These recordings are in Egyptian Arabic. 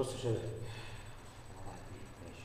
بص يا شباب ماشي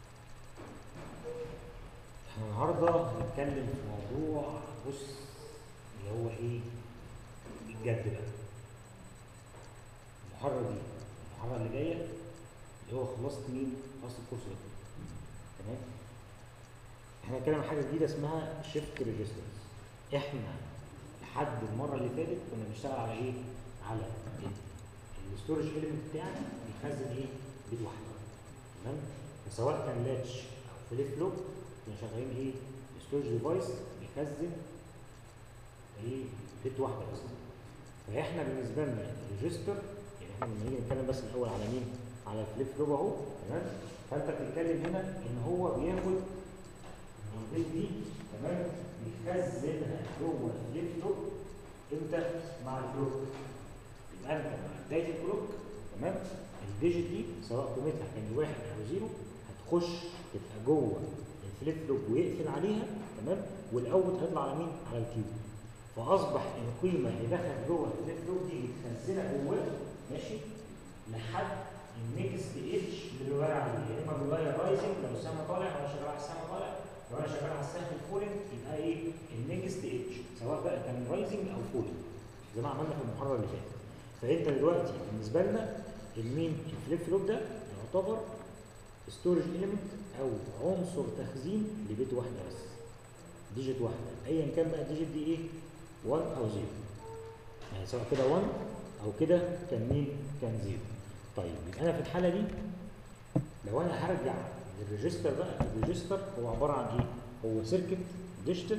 احنا النهارده هنتكلم في موضوع بص اللي هو ايه الجد بقى المحاضره دي المحاضره اللي جايه اللي هو خلصت مين؟ خلصت الكورس ده تمام احنا هنتكلم عن حاجه جديده اسمها شيفت ريجسترز احنا لحد المره اللي فاتت كنا بنشتغل على ايه؟ على الستورج ايلمنت بتاعنا بيخزن ايه؟ بيت واحده تمام؟ فسواء كان لاتش او فليب فلوب كنا شغالين ايه؟ الستورج ديفايس بيخزن ايه؟ بيت واحده بس فاحنا بالنسبه لنا الريجستر يعني احنا لما نيجي نتكلم بس الاول على مين؟ على الفليب فلوب اهو تمام؟ فانت بتتكلم هنا ان هو بياخد البيت دي تمام؟ بيخزنها جوه الفليب فلوب امتى؟ مع الكلوك يبقى انت مع بدايه الكلوك تمام؟ الديجيت دي سواء قيمتها كان واحد او زيرو هتخش تبقى جوه الفليب فلوب ويقفل عليها تمام؟ والاوت هيطلع على مين؟ على الكيو فاصبح القيمه اللي دخلت جوه الفليب فلوب دي متخزنه جواه ماشي؟ لحد النكست ايدج بيغير عليه يا اما بيغير رايزنج لو السهم طالع لو انا شغال على السهم طالع لو انا شغال على السهم الفولنج يبقى ايه النكست ايدج سواء بقى كان رايزنج او فولنج زي ما عملنا في المحاضره اللي فاتت فانت دلوقتي بالنسبه لنا المين الفليب فلوب ده يعتبر ستورج اليمنت او عنصر تخزين لبيت واحده بس ديجيت واحده ايا كان بقى الديجيت دي ايه 1 او 0 يعني سواء كده 1 او كده كان مين كان 0 طيب يبقى انا في الحاله دي لو انا هرجع للريجستر بقى الريجستر هو عباره عن ايه؟ هو سيركت ديجيتال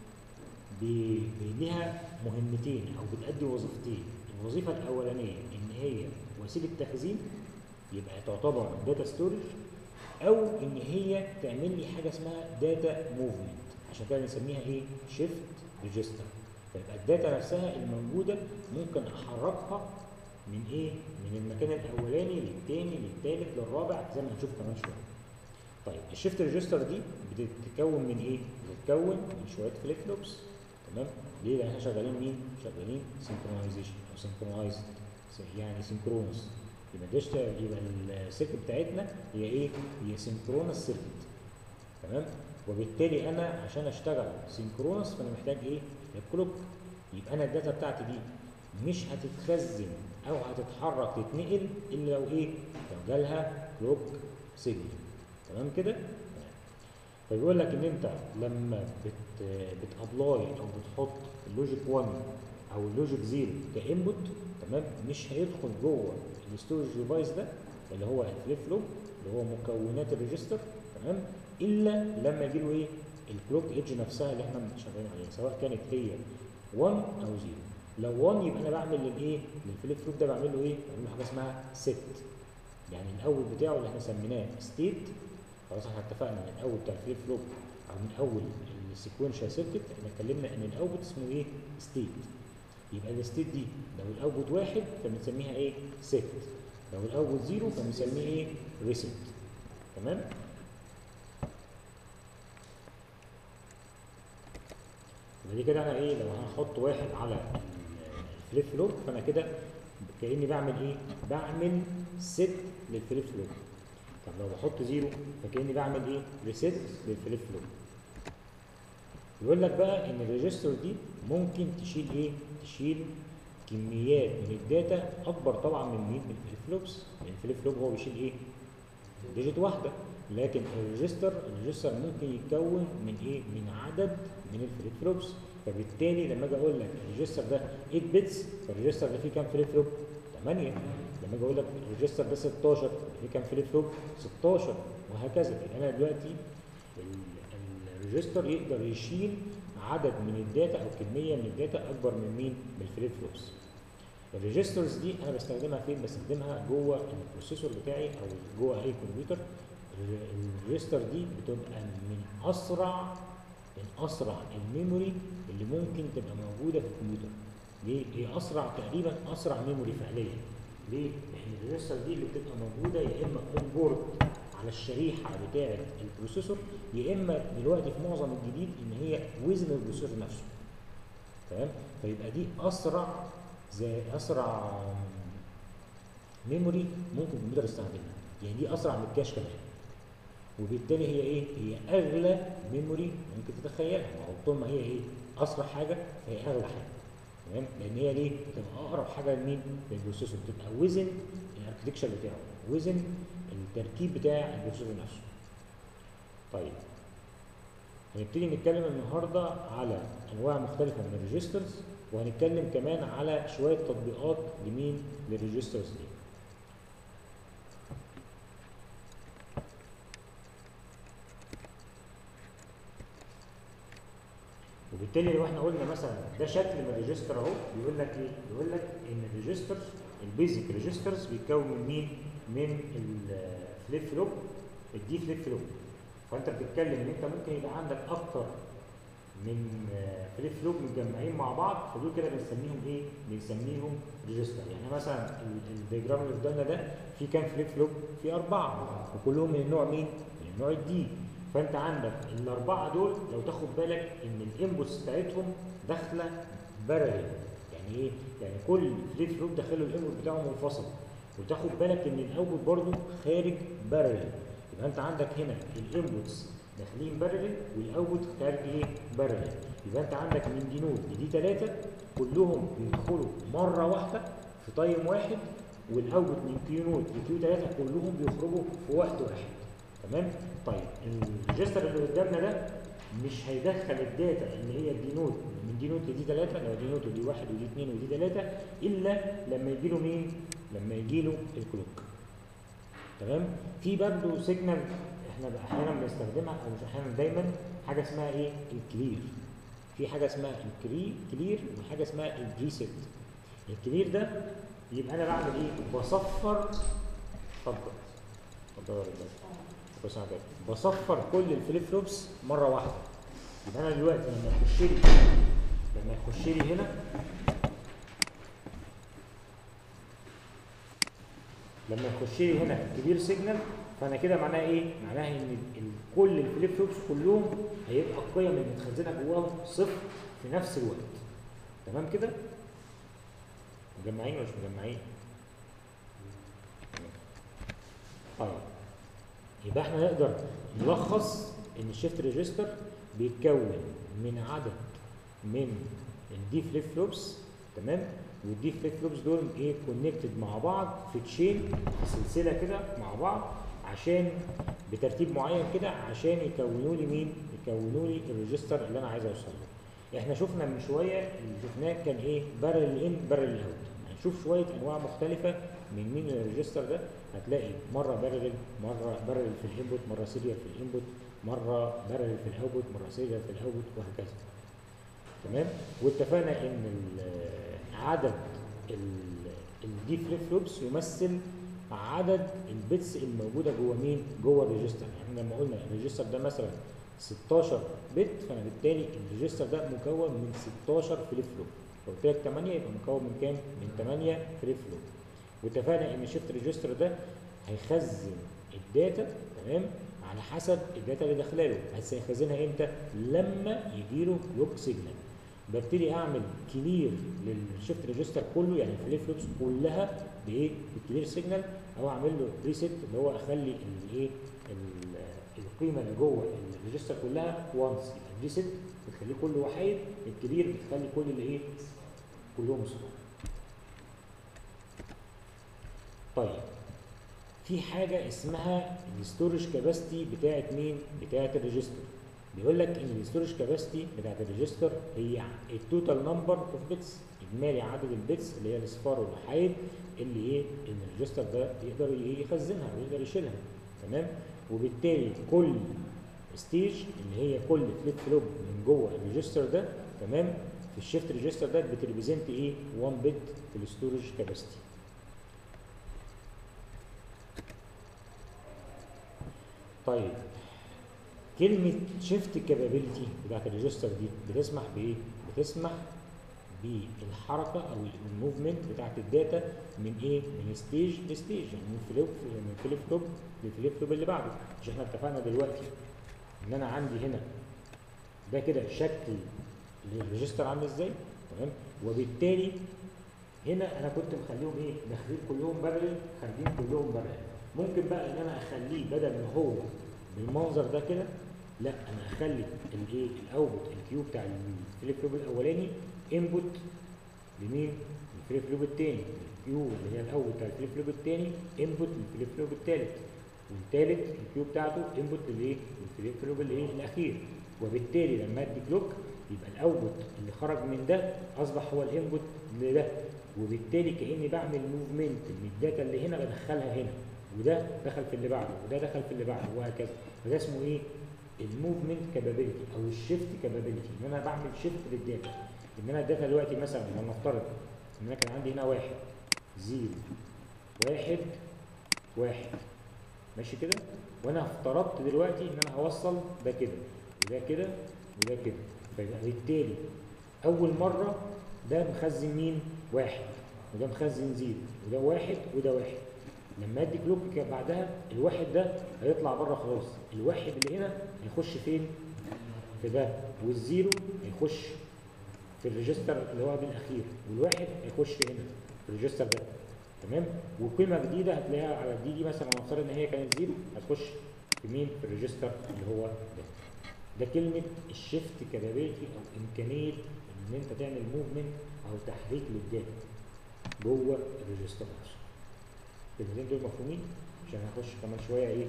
ليها مهمتين او بتأدي وظيفتين الوظيفه الاولانيه ان هي وسيله تخزين يبقى تعتبر داتا ستورج او ان هي تعمل لي حاجه اسمها داتا موفمنت عشان كده بنسميها ايه؟ شيفت ريجستر فيبقى الداتا نفسها الموجوده ممكن احركها من ايه؟ من المكان الاولاني للثاني للثالث للرابع زي ما هنشوف كمان شويه. طيب الشيفت ريجستر دي بتتكون من ايه؟ بتتكون من شويه فليب فلوبس تمام؟ ليه؟ لان احنا شغالين مين؟ شغالين سينكرونايزيشن او سينكرونايزد يعني سينكرونس يبقى الديجيتال يبقى السيركت بتاعتنا هي ايه؟ هي سينكرونس سيركت تمام؟ وبالتالي انا عشان اشتغل سينكرونس فانا محتاج ايه؟ الكلوك يبقى انا الداتا بتاعتي دي مش هتتخزن او هتتحرك تتنقل الا لو ايه؟ لو جالها كلوك سيجنال تمام كده؟ فبيقول لك ان انت لما بت بتابلاي او بتحط اللوجيك 1 او اللوجيك 0 كانبوت تمام مش هيدخل جوه الستورج ديفايس ده اللي هو الفليب فلوب اللي هو مكونات الريجستر تمام الا لما يجي له ايه؟ الكلوك ايدج نفسها اللي احنا شغالين عليها سواء كانت هي 1 او 0 لو 1 يبقى انا بعمل للايه؟ للفليب فلوب ده بعمل له ايه؟ بعمل له حاجه اسمها ست يعني الاول بتاعه اللي احنا سميناه ستيت خلاص احنا اتفقنا ان الاول بتاع الفليب فلوب او من اول السيكونشال سيركت احنا اتكلمنا ان الاوتبوت اسمه ايه؟ ستيت يبقى الستيت دي لو الاوتبوت واحد فبنسميها ايه؟ ست لو الاوتبوت زيرو فبنسميه ايه؟ ريست تمام؟ يبقى دي كده انا ايه لو هنحط واحد على الفليب فلوب فانا كده كاني بعمل ايه؟ بعمل ست للفليب فلوب طب لو بحط زيرو فكاني بعمل ايه؟ ريست للفليب فلوب يقول لك بقى ان الريجستر دي ممكن تشيل ايه؟ تشيل كميات من الداتا اكبر طبعا من مين؟ من الفليب فلوبس لان الفليب فلوب هو بيشيل ايه؟ ديجيت واحده لكن الريجستر الريجستر ممكن يتكون من ايه؟ من عدد من الفليب فلوبس فبالتالي لما اجي اقول لك الريجستر ده 8 بيتس فالريجستر ده فيه كام فليب فلوب؟ 8 لما اجي اقول لك الريجستر ده 16 فيه كام فليب فلوب؟ 16 وهكذا يبقى انا دلوقتي الريجستر يقدر يشيل عدد من الداتا او كميه من الداتا اكبر من مين؟ من الفليب فلوبس. الريجسترز دي انا بستخدمها فين؟ بستخدمها جوه البروسيسور بتاعي او جوه اي كمبيوتر الريجستر دي بتبقى من اسرع من اسرع الميموري اللي ممكن تبقى موجوده في الكمبيوتر. ليه؟ هي اسرع تقريبا اسرع ميموري فعليا. ليه؟ لان الريجستر دي اللي بتبقى موجوده يا اما اون بورد على الشريحه بتاعه البروسيسور يا اما دلوقتي في معظم الجديد ان هي وزن البروسيسور نفسه. تمام؟ فيبقى دي اسرع زي اسرع ميموري ممكن الكمبيوتر يستخدمها يعني دي اسرع من الكاش كمان وبالتالي هي ايه هي اغلى ميموري ممكن تتخيلها ما هو طول ما هي ايه اسرع حاجه فهي اغلى حاجه تمام لان هي ليه بتبقى اقرب حاجه لمين للبروسيسور بتبقى وزن الاركتكشر بتاعه وزن التركيب بتاع البروسيسور نفسه طيب هنبتدي نتكلم النهارده على انواع مختلفه من الريجسترز وهنتكلم كمان على شويه تطبيقات لمين للريجسترز دي وبالتالي لو احنا قلنا مثلا ده شكل من الريجستر اهو بيقول لك ايه؟ بيقول لك ان الريجستر البيزك ريجسترز بيتكون من مين؟ من الفليب فلوب الدي فليب فلوب فانت بتتكلم ان انت ممكن يبقى عندك اكتر من فليب فلوب متجمعين مع بعض فدول كده بنسميهم ايه؟ بنسميهم ريجستر يعني مثلا الديجرام اللي قدامنا ده في كام فليب فلوب؟ في اربعه وكلهم من النوع مين؟ من النوع الدي فانت عندك الاربعه دول لو تاخد بالك ان الانبوتس بتاعتهم داخله بارل يعني ايه؟ يعني كل فليب فلوب داخله الانبوت بتاعه منفصل وتاخد بالك ان الاوتبوت برضه خارج بارل يبقى انت عندك هنا الانبوتس داخلين بارل والاوتبوت خارج ايه؟ بارل يبقى انت عندك من دي نود لدي ثلاثه كلهم بيدخلوا مره واحده في تايم واحد والاوتبوت من كيو نود لكيو ثلاثه كلهم بيخرجوا في وقت واحد تمام؟ طيب الريجستر اللي قدامنا ده مش هيدخل الداتا اللي هي دي نود من دي نود لدي ثلاثه لو دي نود ودي واحد ودي اثنين ودي ثلاثه الا لما يجي له مين؟ لما يجي له الكلوك تمام؟ في برضه سيجنال احنا احيانا بنستخدمها او مش احيانا دايما حاجه اسمها ايه؟ الكلير في حاجه اسمها الكلير كلير وحاجه اسمها البريسيت الكلير ده يبقى انا بعمل ايه؟ بصفر اتفضل اتفضل يا رجاله بص على كده بصفر كل الفليب فلوبس مره واحده يبقى انا دلوقتي لما يخش لي لما يخش لي هنا لما يخش لي هنا كبير سيجنال فانا كده معناها ايه؟ معناها ان ال- كل الفليب فلوبس كلهم هيبقى القيم اللي متخزنه جواهم صفر في نفس الوقت تمام كده؟ مجمعين ولا مش مجمعين؟ طيب يبقى احنا نقدر نلخص ان الشيفت ريجستر بيتكون من عدد من الدي فليب فلوبس تمام والدي فليب فلوبس دول ايه كونكتد مع بعض في تشين في سلسله كده مع بعض عشان بترتيب معين كده عشان يكونوا لي مين؟ يكونوا لي الريجستر اللي انا عايز اوصل له. احنا شفنا من شويه اللي شفناه كان ايه؟ بارل ان بارل اوت. هنشوف شويه انواع مختلفه من مين الريجستر ده هتلاقي مره بارل مره بارل في الانبوت مره سيريال في الانبوت مره بارل في الاوتبوت مره سيريال في الاوتبوت وهكذا تمام واتفقنا ان ال- عدد الدي فليب فلوبس يمثل عدد البيتس الموجوده جوه مين جوه الريجستر يعني لما قلنا الريجستر ده مثلا 16 بت فانا بالتالي الريجستر ده مكون من 16 فليب فلوب لو قلت لك 8 يبقى مكون من كام من 8 فليب فلوب واتفقنا ان الشيفت ريجستر ده هيخزن الداتا تمام على حسب الداتا اللي داخله له بس هيخزنها امتى لما يجي له لوك سيجنال ببتدي اعمل كلير للشيفت ريجستر كله يعني الفليب فلوبس كلها بايه بالكلير سيجنال او اعمل له ريست اللي هو اخلي الايه ال- القيمه اللي جوه الريجستر كلها وانس يبقى الريست بتخليه كله وحيد الكلير بتخلي كل اللي ايه كلهم صفار طيب في حاجه اسمها الستورج كاباسيتي بتاعه مين بتاعه الريجستر بيقول لك ان الستورج كاباسيتي بتاعه الريجستر هي التوتال نمبر اوف بيتس اجمالي عدد البيتس اللي هي الاصفار والوحايد اللي ايه ان الريجستر ده يقدر ايه يخزنها ويقدر يشيلها تمام وبالتالي كل ستيج اللي هي كل فليب فلوب من جوه الريجستر ده تمام في الشيفت ريجستر ده بتريبريزنت ايه 1 بت في الستورج كاباسيتي طيب كلمة شيفت كابابيلتي بتاعت الريجستر دي بتسمح بإيه؟ بتسمح بالحركة أو الموفمنت بتاعت الداتا من إيه؟ من ستيج لستيج يعني من فليب من فليب فلوب للفليب فلوب اللي بعده مش إحنا اتفقنا دلوقتي إن أنا عندي هنا ده كده شكل الريجستر عامل إزاي؟ تمام؟ وبالتالي هنا انا كنت مخليهم ايه داخلين كلهم بارل خارجين كلهم بارل ممكن بقى ان انا اخليه بدل ما هو بالمنظر ده كده لا انا اخلي الايه الاوتبوت الكيو بتاع الفليب فلوب الاولاني انبوت لمين الفليب فلوب الثاني الكيو اللي هي الاول بتاع الفليب فلوب الثاني انبوت للفليب فلوب الثالث والثالث الكيو بتاعته انبوت للايه للفليب فلوب الايه الاخير وبالتالي لما ادي كلوك يبقى الاوتبوت اللي خرج من ده اصبح هو الانبوت لده وبالتالي كاني بعمل موفمنت من الداتا اللي هنا بدخلها هنا وده دخل في اللي بعده وده دخل في اللي بعده وهكذا فده اسمه ايه الموفمنت كابابيلتي او الشيفت كابابيلتي ان انا بعمل شيفت للداتا ان انا الداتا دلوقتي مثلا لو نفترض ان انا كان عندي هنا واحد زيرو واحد واحد ماشي كده وانا افترضت دلوقتي ان انا هوصل ده كده وده كده وده كده فيبقى بالتالي اول مره ده مخزن مين واحد وده مخزن زيرو وده واحد وده واحد لما ادي كلوك بعدها الواحد ده هيطلع بره خلاص الواحد اللي هنا هيخش فين في ده والزيرو هيخش في الريجستر اللي هو بالاخير والواحد هيخش هنا في الريجستر ده تمام وقيمه جديده هتلاقيها على دي دي مثلا نفترض ان هي كانت زيرو هتخش في مين في الريجستر اللي هو ده ده كلمه الشيفت كابابيلتي او امكانيه ان انت تعمل موفمنت او تحريك للداتا جوه الريجستر نفسه الكلمتين دول مفهومين عشان هنخش كمان شويه ايه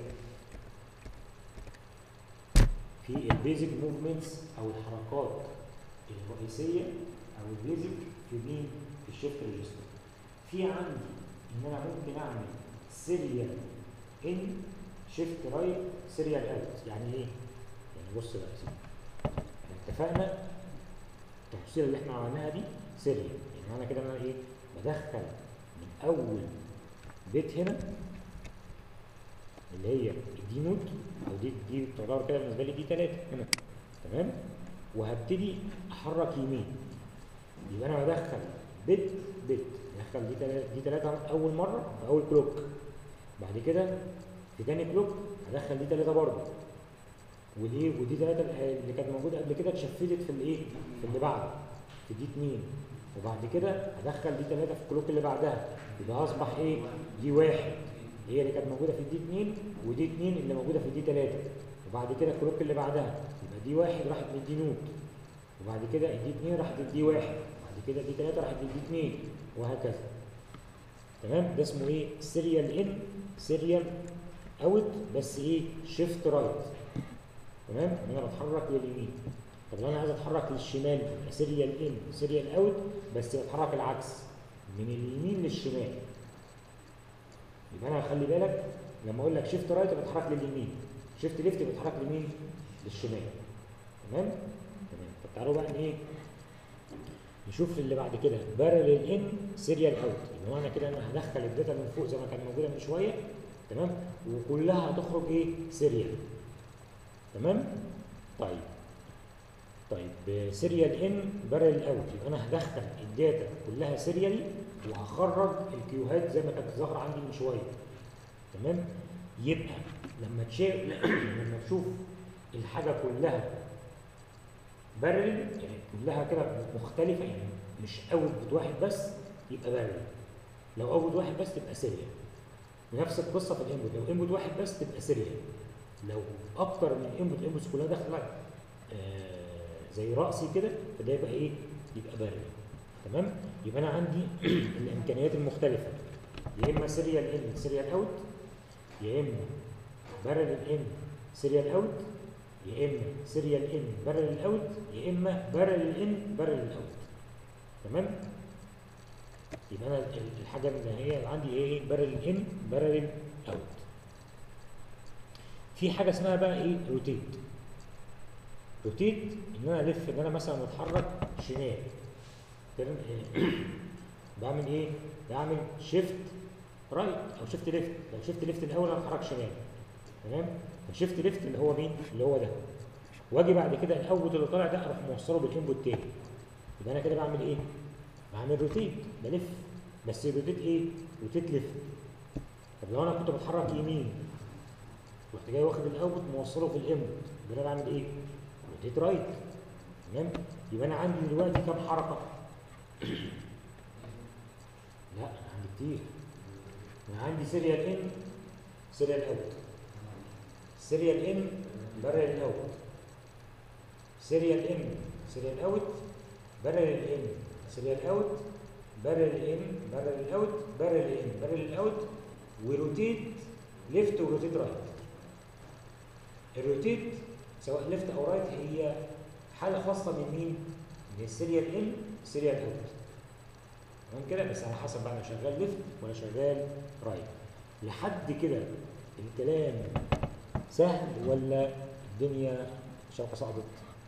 في البيزك موفمنتس او الحركات الرئيسيه او البيزك في مين في الشيفت ريجستر في عندي ان انا ممكن اعمل سيريال ان شيفت رايت سيريال اوت يعني ايه يعني بص بقى يا سيدي اتفقنا التفصيله اللي احنا عملناها دي سيريال يعني معنى كده ان انا ايه بدخل من اول بيت هنا اللي هي الدي نوت او دي دي تعتبر كده بالنسبه لي دي 3 هنا تمام وهبتدي احرك يمين يبقى انا بدخل بت بت بدخل دي 3 دي 3 اول مره في اول كلوك بعد كده في تاني كلوك هدخل دي 3 برضه ودي ودي 3 اللي كانت موجوده قبل كده اتشفدت في الايه في اللي بعده في دي 2 وبعد كده هدخل دي 3 في الكلوك اللي بعدها يبقى اصبح ايه دي واحد هي اللي كانت موجوده في الدي 2 ودي 2 اللي موجوده في الدي 3 وبعد كده الكلوك اللي بعدها يبقى دي واحد راحت للدي نوت وبعد كده الدي 2 راحت للدي واحد وبعد كده دي 3 راحت للدي 2 وهكذا تمام ده اسمه ايه سيريال ان سيريال اوت بس ايه شيفت رايت تمام انا بتحرك لليمين طب لو انا عايز اتحرك للشمال يبقى سيريال ان سيريال اوت بس بتحرك العكس من اليمين للشمال يبقى انا خلي بالك لما اقول لك شيفت رايت بتحرك لليمين شيفت ليفت بتحرك لمين للشمال تمام تمام طب تعالوا بقى ايه نشوف اللي بعد كده بارل ان سيريال اوت يبقى معنى كده انا هدخل الداتا من فوق زي ما كانت موجوده من شويه تمام وكلها هتخرج ايه سيريال تمام طيب طيب سيريال ان بارل اوت يبقى انا هدخل الداتا كلها سيريالي وهخرج الكيوهات زي ما كانت ظاهره عندي من شويه تمام يبقى لما تشير لما تشوف الحاجه كلها بارل يعني كلها كده مختلفه يعني مش اوتبوت واحد بس يبقى بارل لو اوتبوت واحد بس تبقى سيريال ونفس القصه في الانبوت لو انبوت واحد بس تبقى سيريال لو اكتر من انبوت انبوتس كلها داخله آه زي راسي كده فده يبقى ايه يبقى بارل تمام يبقى انا عندي الامكانيات المختلفه يا اما سيريال ان سيريال اوت يا اما بارل ان سيريال اوت يا اما سيريال ان بارل اوت يا اما بارل ان بارل اوت تمام يبقى انا الحاجه اللي هي عندي ايه بارل ان بارل اوت في حاجه اسمها بقى ايه روتيت روتيت ان انا الف ان انا مثلا اتحرك شمال بعمل ايه بعمل شيفت رايت او شيفت ليفت لو شيفت ليفت الاول انا اتحرك شمال تمام فشيفت ليفت اللي هو مين اللي هو ده واجي بعد كده الاوت اللي طالع ده اروح موصله بالانبوت تاني يبقى انا كده بعمل ايه بعمل روتيت بلف بس روتيت ايه روتيت ليفت طب لو انا كنت بتحرك يمين رحت جاي واخد الاوت موصله في الانبوت يبقى انا بعمل ايه روتيت رايت تمام يبقى انا عندي دلوقتي كام حركه لا انا عندي كتير انا عندي سيريال ان سيريال اوت سيريال ان بارل اوت سيريال ان سيريال اوت بارل ان سيريال اوت بارل ان بارل اوت بارل ان بارل اوت وروتيت ليفت وروتيت رايت الروتيت سواء ليفت او رايت هي حاله خاصه من مين؟ من السيريال ان سيريال اوت تمام كده بس على حسب بقى انا شغال ليفت ولا شغال رايت لحد كده الكلام سهل ولا الدنيا شوكه صعبت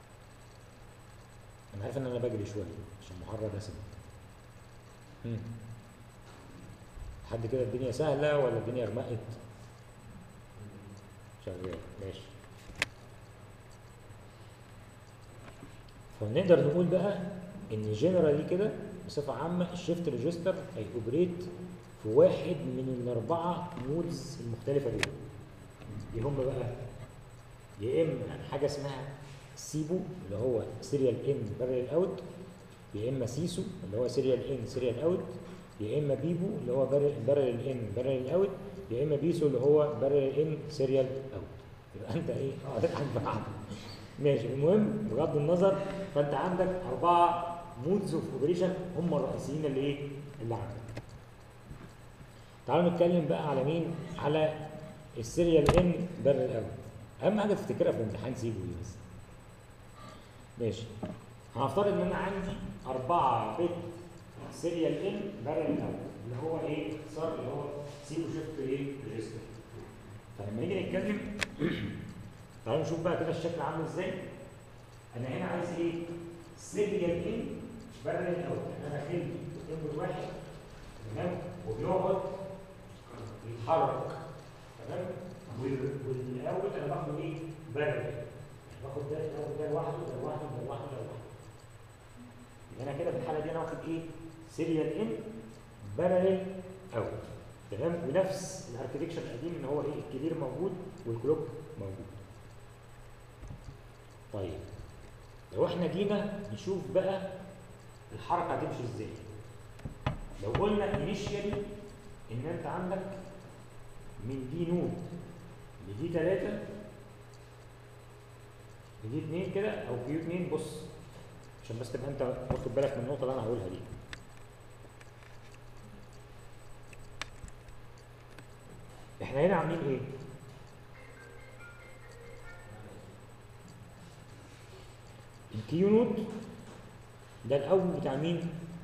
انا عارف ان انا بجري شويه عشان محرر رسم مم. لحد كده الدنيا سهله ولا الدنيا غمقت شغال ماشي فنقدر نقول بقى ان جنرالي كده بصفه عامه الشيفت ريجستر هيوبريت في واحد من الاربعه مودز المختلفه دول ايه هم بقى يا اما حاجه اسمها سيبو اللي هو سيريال ان بارل اوت يا اما سيسو اللي هو سيريال ان سيريال اوت يا اما بيبو اللي هو بارل ان بارل اوت يا اما بيسو اللي هو بارل ان سيريال اوت يبقى انت ايه قريت عن بعض ماشي المهم بغض النظر فانت عندك اربعه مودز اوف اوبريشن هم الرئيسيين اللي ايه اللي عندك تعالوا نتكلم بقى على مين على السيريال ان بارل اوت اهم حاجه تفتكرها في الامتحان سيبو دي بس ماشي هنفترض ان انا عندي أربعة بت سيريال ان بارل اوت اللي هو ايه اختصار اللي هو سيبو شيفت ايه ريجستر فلما نيجي نتكلم تعالوا نشوف بقى كده الشكل عامل ازاي انا هنا عايز ايه سيريال ان بارل اوت انا داخل انبوت واحد تمام وبيقعد يتحرك تمام والاول انا باخده ايه بارل باخد ده باخد ده لوحده ده لوحده ده لوحده ده لوحده يبقى انا كده في الحاله دي انا واخد ايه سيريال ان بارل اوت تمام ونفس الاركتكشر القديم ان هو ايه الكبير موجود والكلوك موجود طيب لو احنا جينا نشوف بقى الحركه هتمشي ازاي لو قلنا انيشيالي ان انت عندك من دي نود لدي 3 لدي 2 كده او كيو 2 بص عشان بس تبقى انت واخد بالك من النقطه اللي انا هقولها دي احنا هنا عاملين ايه الكيو نود ده الاول بتاع مين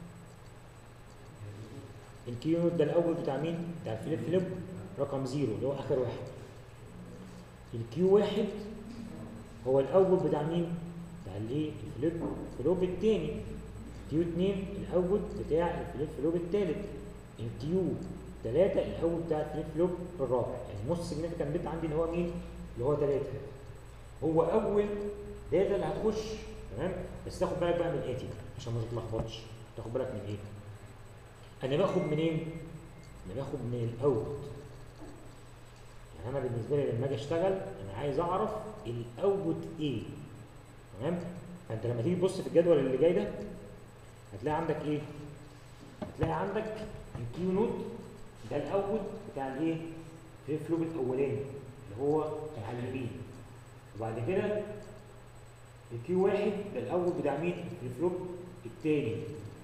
الكيو نود ده الاول بتاع مين بتاع الفليب فليب رقم زيرو اللي هو اخر واحد الكيو واحد هو الاول بتاع مين بتاع الايه الفليب فلوب الثاني كيو 2 الاول بتاع الفليب فلوب الثالث الكيو 3 الاول بتاع الفليب فلوب الرابع يعني موست سيجنيفيكانت بت عندي اللي هو مين اللي هو 3 هو اول داتا اللي هتخش تمام بس تاخد بالك بقى من الاتي عشان ما تتلخبطش تاخد بالك من ايه انا باخد منين انا باخد من الاوت يعني انا بالنسبه لي لما اجي اشتغل انا عايز اعرف الاوت ايه تمام فانت لما تيجي تبص في الجدول اللي جاي ده هتلاقي عندك ايه هتلاقي عندك الكيو نود ده الاول بتاع الايه في الفلوب الاولاني اللي هو بتاع اليمين وبعد كده الكيو واحد ده الاول بتاع مين الفلوب الثاني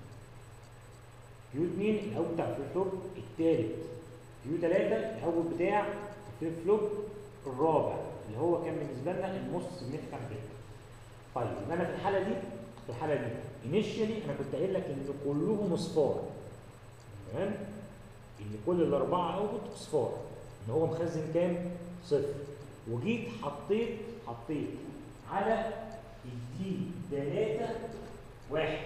كيو 2 الاول بتاع الفليب فلوب الثالث كيو 3 الاول بتاع الفليب فلوب الرابع اللي هو كان بالنسبه لنا الموست سيجنيفيكانت بت طيب يبقى انا في الحاله دي في الحاله دي انيشيالي انا كنت قايل لك ان كلهم اصفار تمام ان كل الاربعه اوت اصفار ان هو مخزن كام صفر وجيت حطيت حطيت على الدي 3 واحد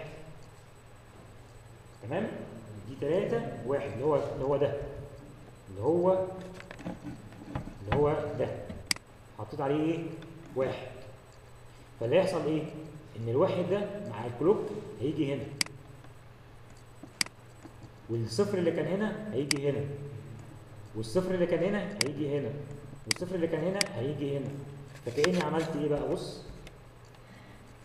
تمام دي 3 واحد اللي هو اللي هو ده اللي هو اللي هو ده حطيت عليه ايه واحد فاللي هيحصل ايه ان الواحد ده مع الكلوك هيجي هنا والصفر اللي كان هنا هيجي هنا والصفر اللي كان هنا هيجي هنا والصفر اللي كان هنا هيجي هنا فكأني عملت ايه بقى بص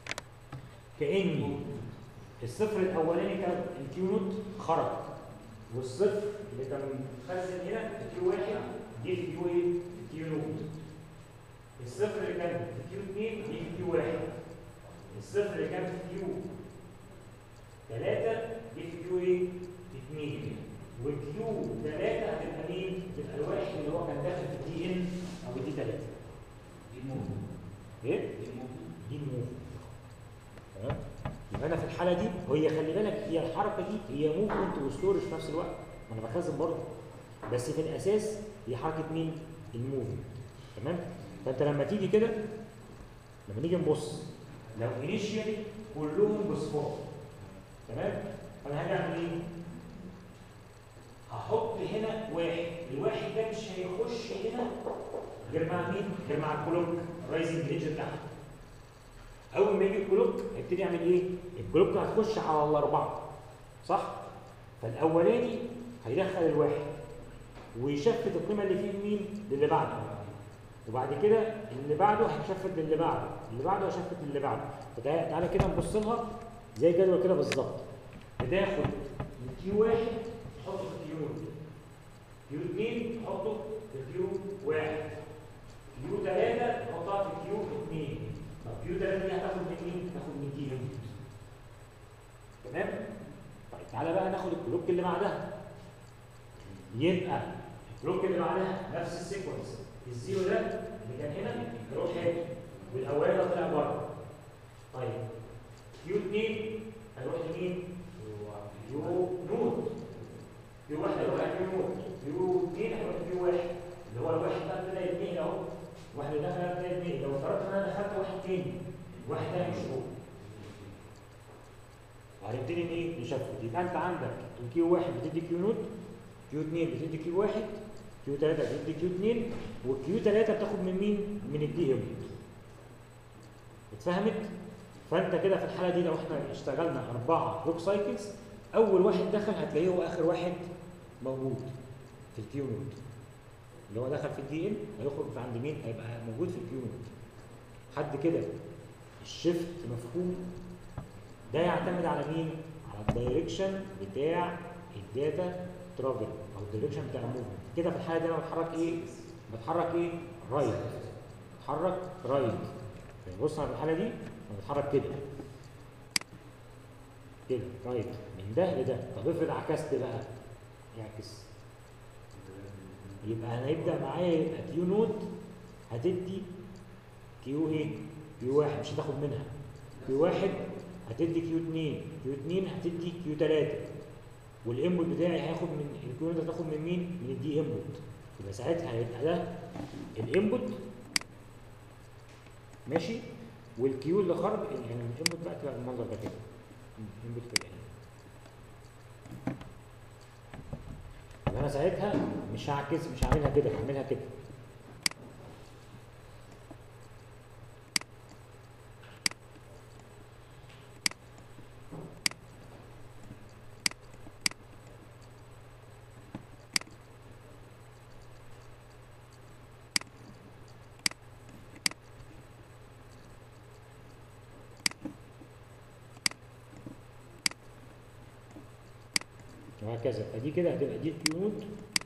كأني الصفر الاولاني كان الكيو نوت خرج والصفر اللي كان متخزن هنا في كيو واحد جه في كيو ايه؟ في كيو نود الصفر اللي كان في كيو 2 جه في كيو واحد الصفر اللي كان في كيو 3 جه في كيو ايه؟ في 2 والكيو 3 هتبقى مين؟ تبقى الواحد اللي هو كان داخل في دي ان او دي 3 دي الموف ايه؟ دي الموف دي الموف تمام يبقى انا في الحاله دي وهي خلي بالك هي الحركه دي هي موفمنت وستورج في نفس الوقت ما انا بخزن برضه بس في الاساس هي حركه مين؟ الموفمنت تمام؟ فانت لما تيجي كده لما نيجي نبص لو انيشيالي كلهم بصفار تمام؟ فانا هاجي اعمل ايه؟ هحط هنا واحد الواحد ده مش هيخش هنا غير مع مين؟ غير مع الكلوك الرايزنج ايدج بتاعها اول ما يجي الكلوك هيبتدي يعمل ايه؟ الكلوك هتخش على الاربعه صح؟ فالاولاني هيدخل الواحد ويشفت القيمه اللي فيه مين؟ للي بعده وبعد كده اللي بعده هيشفت للي بعده اللي بعده هيشفت للي بعده فتعالى كده نبص لها زي جدول كده بالظبط بتاخد من كيو واحد تحطه في كيو كيو 2 تحطه في كيو واحد كيو 3 تحطها في كيو 2 طب كيو 3 دي هتاخد من مين؟ تاخد من دي ام تمام؟ طيب تعالى بقى ناخد البلوك اللي بعدها يبقى البلوك اللي بعدها نفس السيكونس الزيرو ده اللي كان هنا يروح هنا والاولاني ده طلع بره طيب كيو 2 هيروح لمين؟ كيو نود كيو 1 هيروح لكيو نود كيو 2 هيروح لكيو 1 اللي هو الواحد ده ابتدى يتنقل اهو واحد اللي دخل ابتدى يتنقل لو افترضت ان انا دخلت واحد تاني واحد تاني مش هو وهنبتدي ايه نشفت يبقى انت عندك الكيو 1 بتدي كيو نود كيو 2 بتدي كيو 1 كيو 3 بتدي كيو 2 والكيو 3 بتاخد من مين؟ من الدي ام اتفهمت؟ فانت كده في الحاله دي لو احنا اشتغلنا اربعه كلوك سايكلز اول واحد دخل هتلاقيه هو اخر واحد موجود في الكيو نود اللي هو دخل في الدي ان هيخرج في عند مين؟ هيبقى موجود في الكيو نود حد كده الشيفت مفهوم ده يعتمد على مين؟ على الدايركشن بتاع الداتا ترافل او الدايركشن بتاع الموفمنت كده في الحاله دي انا بتحرك ايه؟ بتحرك ايه؟ رايت بتحرك رايت يعني بص على الحاله دي انا بتحرك كده كده رايت من ده لده طب افرض عكست بقى يعكس يبقى هنبدا معايا يبقى كيو نود هتدي كيو ايه؟ كيو واحد مش هتاخد منها كيو واحد هتدي كيو 2 كيو 2 هتدي كيو 3 والانبوت بتاعي هياخد من الكيو ده هتاخد من مين؟ من الدي انبوت يبقى ساعتها هيبقى ده الانبوت ماشي والكيو اللي خرج يعني الانبوت بقى تبقى المنظر ده كده الانبوت كده يبقى انا ساعتها مش هعكس مش هعملها كده هعملها كده وهكذا فدي كده هتبقى دي الكيو نود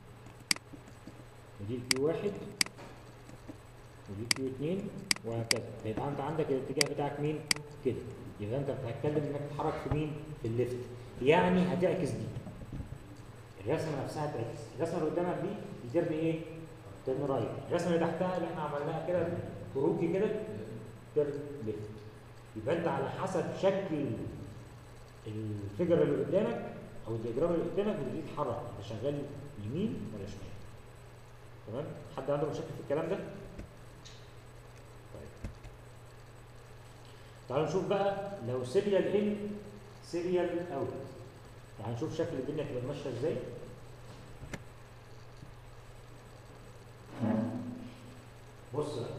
ودي الكيو واحد ودي الكيو اتنين وهكذا فيبقى انت عندك الاتجاه بتاعك مين؟ كده يبقى انت هتتكلم انك تتحرك في مين؟ في الليفت يعني هتعكس دي الرسمه نفسها هتعكس الرسمه اللي قدامك دي دي ترن ايه؟ ترن رايت الرسمه اللي تحتها اللي احنا عملناها كده كروكي كده ترن ليفت يبقى انت على حسب شكل الفيجر اللي قدامك او الدياجرام اللي قدامك بتبتدي تتحرك انت شغال يمين ولا شمال تمام حد عنده مشاكل في الكلام ده طيب تعالوا نشوف بقى لو سيريال ان سيريال اوت تعالوا نشوف شكل الدنيا تبقى ماشيه ازاي بص بقى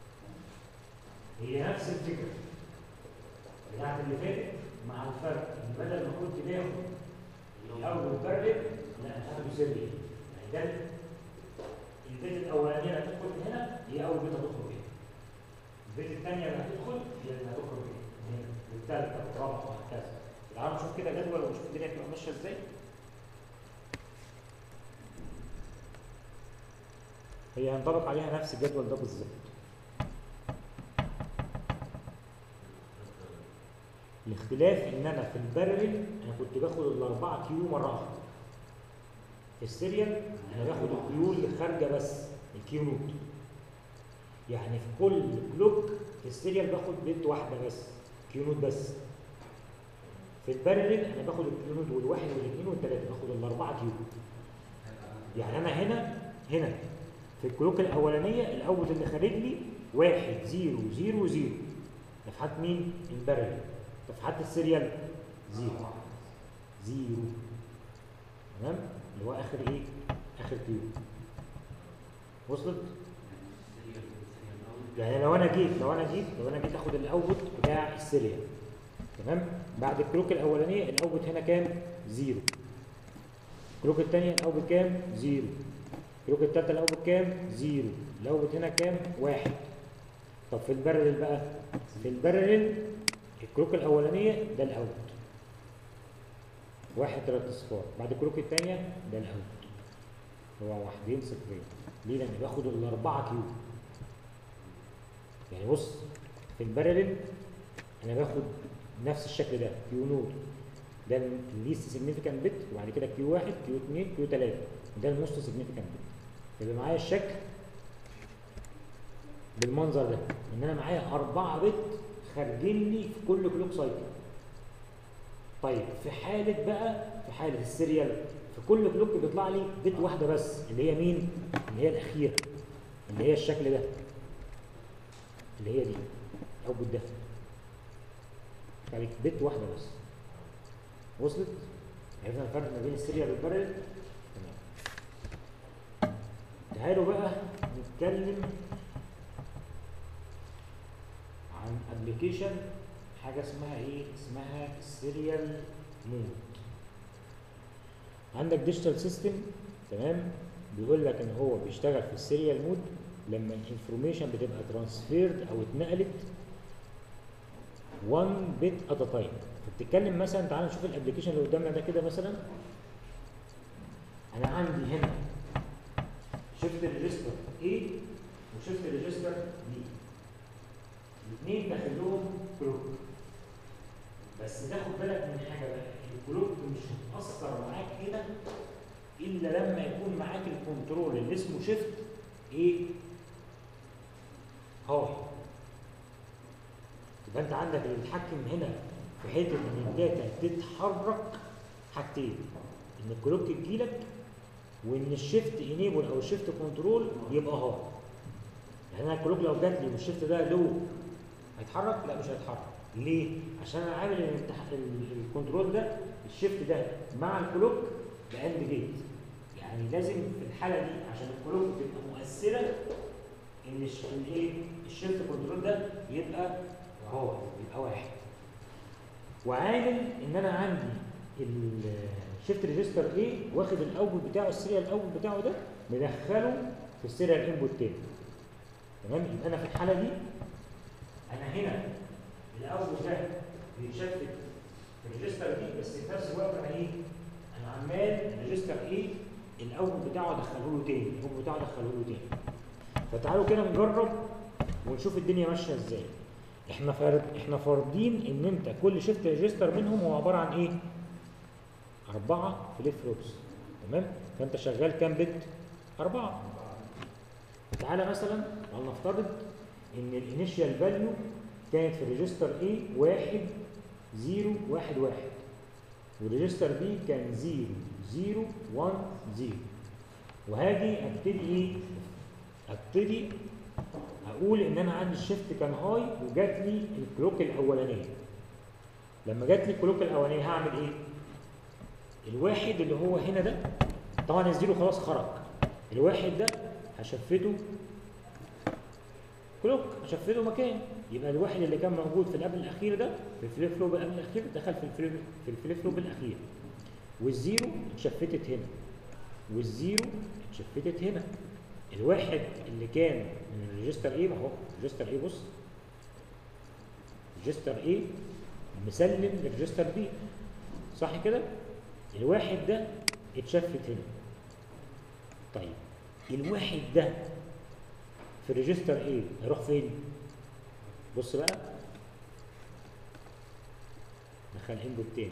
هي نفس الفكره بتاعت اللي فاتت مع الفرق ان بدل ما كنت باخد الاول مبرد لا هاخده سري يعني ده البيت الاولانيه اللي هتدخل هنا هي اول بيت هتخرج هنا البيت الثانيه اللي هتدخل هي اللي هتخرج هنا والثالثه والرابعه وهكذا تعالوا نشوف كده جدول ونشوف الدنيا بتبقى ماشيه ازاي هي ينطبق عليها نفس الجدول ده بالظبط الاختلاف ان انا في البارل انا كنت باخد الاربعه كيو مره واحده في السيريال انا باخد الكيو اللي خارجه بس الكيو نوت يعني في كل بلوك في السيريال باخد بنت واحده بس كيو نوت بس في البارل انا باخد الكيو نوت والواحد والاثنين والثلاثه باخد الاربعه كيو يعني انا هنا هنا في الكلوك الاولانيه الاول اللي خارج لي واحد زيرو زيرو زيرو ده في حالة مين؟ البارل ده في حالة السيريال زيرو زيرو تمام اللي هو اخر ايه؟ اخر كيو وصلت؟ يعني لو انا جيت لو انا جيت لو انا جيت اخد الاوتبوت بتاع السيريال تمام بعد الكلوك الاولانيه الاوتبوت هنا كام؟ زيرو الكلوك الثانيه الاوتبوت كام؟ زيرو الكلوك الثالثه الاوتبوت كام؟ زيرو الاوتبوت هنا كام؟ واحد طب في البارلل بقى في البارلل الكلوك الاولانيه ده الاوتبوت واحد ثلاثة صفار بعد الكلوك الثانيه ده الاوتبوت هو واحدين صفرين ليه؟ لان باخد الاربعه كيو يعني بص في البارلل انا باخد نفس الشكل ده كيو نود ده الليست سيجنيفيكانت بت وبعد كده كيو 1 كيو 2 كيو 3 وده الموست سيجنيفيكانت بت يبقى معايا الشكل بالمنظر ده ان انا معايا 4 بت خارجين لي في كل كلوك سايكل طيب في حاله بقى في حاله السيريال في كل كلوك بيطلع لي بت واحده بس اللي هي مين اللي هي الاخيره اللي هي الشكل ده اللي هي دي الاوتبوت ده عليك بت واحده بس وصلت عرفنا الفرق ما بين السيريال والبارل تمام تعالوا بقى نتكلم عن ابلكيشن حاجه اسمها ايه اسمها السيريال مود عندك ديجيتال سيستم تمام بيقول لك ان هو بيشتغل في السيريال مود لما الانفورميشن بتبقى ترانسفيرد او اتنقلت 1 بت ات تايم فبتتكلم مثلا تعال نشوف الابلكيشن اللي قدامنا ده كده مثلا انا عندي هنا شفت ريجستر A وشفت ريجستر B الاثنين داخل لهم كلوك بس تاخد بالك من حاجه بقى الكلوك مش هتاثر معاك كده الا لما يكون معاك الكنترول اللي اسمه شيفت ايه هاي يبقى انت عندك اللي بيتحكم هنا في حته ان الداتا تتحرك حاجتين ان الكلوك تجيلك وان الشيفت انيبل او الشيفت كنترول يبقى هاي يعني انا الكلوك لو جات لي والشيفت ده لو هيتحرك لا مش هيتحرك ليه عشان انا عامل الامتح- ال- الكنترول ده الشيفت ده مع الكلوك باند جيت يعني لازم في الحاله دي عشان الكلوك تبقى مؤثره ان الش- الايه الشيفت كنترول ده يبقى هو يبقى واحد وعامل ان انا عندي الشيفت ريجستر ايه واخد الاوتبوت بتاعه السيريال الاوتبوت بتاعه ده مدخله في السيريال انبوت تاني تمام يبقى انا في الحاله دي انا هنا الاوتبوت ده بيتشفت في الريجستر دي بس في نفس الوقت انا ايه انا عمال الريجستر ايه الاوتبوت بتاعه ادخله له تاني الاوتبوت بتاعه ادخله له تاني فتعالوا كده نجرب ونشوف الدنيا ماشيه ازاي احنا فرض احنا فارضين ان انت كل شيفت ريجستر منهم هو عباره عن ايه أربعة فليب فلوبس تمام فانت شغال كام بت أربعة تعالى مثلا نفترض ان الانيشال فاليو كانت في الريجستر A واحد زيرو واحد واحد والريجستر B كان زيرو زيرو وان زيرو وهاجي ابتدي ايه ابتدي اقول ان انا عندي الشيفت كان هاي وجات لي الكلوك الاولانيه لما جات لي الكلوك الاولانيه هعمل ايه الواحد اللي هو هنا ده طبعا الزيرو خلاص خرج الواحد ده هشفته كلوك هشفته مكان يبقى الواحد اللي كان موجود في القبل الاخير ده في الفليب فلوب قبل الاخير دخل في الفليب في الفليب فلوب الاخير والزيرو اتشفتت هنا والزيرو اتشفتت هنا الواحد اللي كان من الريجستر ايه ما هو ريجستر ايه بص ريجستر ايه مسلم للريجستر بي صح كده الواحد ده اتشفت هنا طيب الواحد ده في ريجستر ايه هيروح فين بص بقى دخل انبوت تاني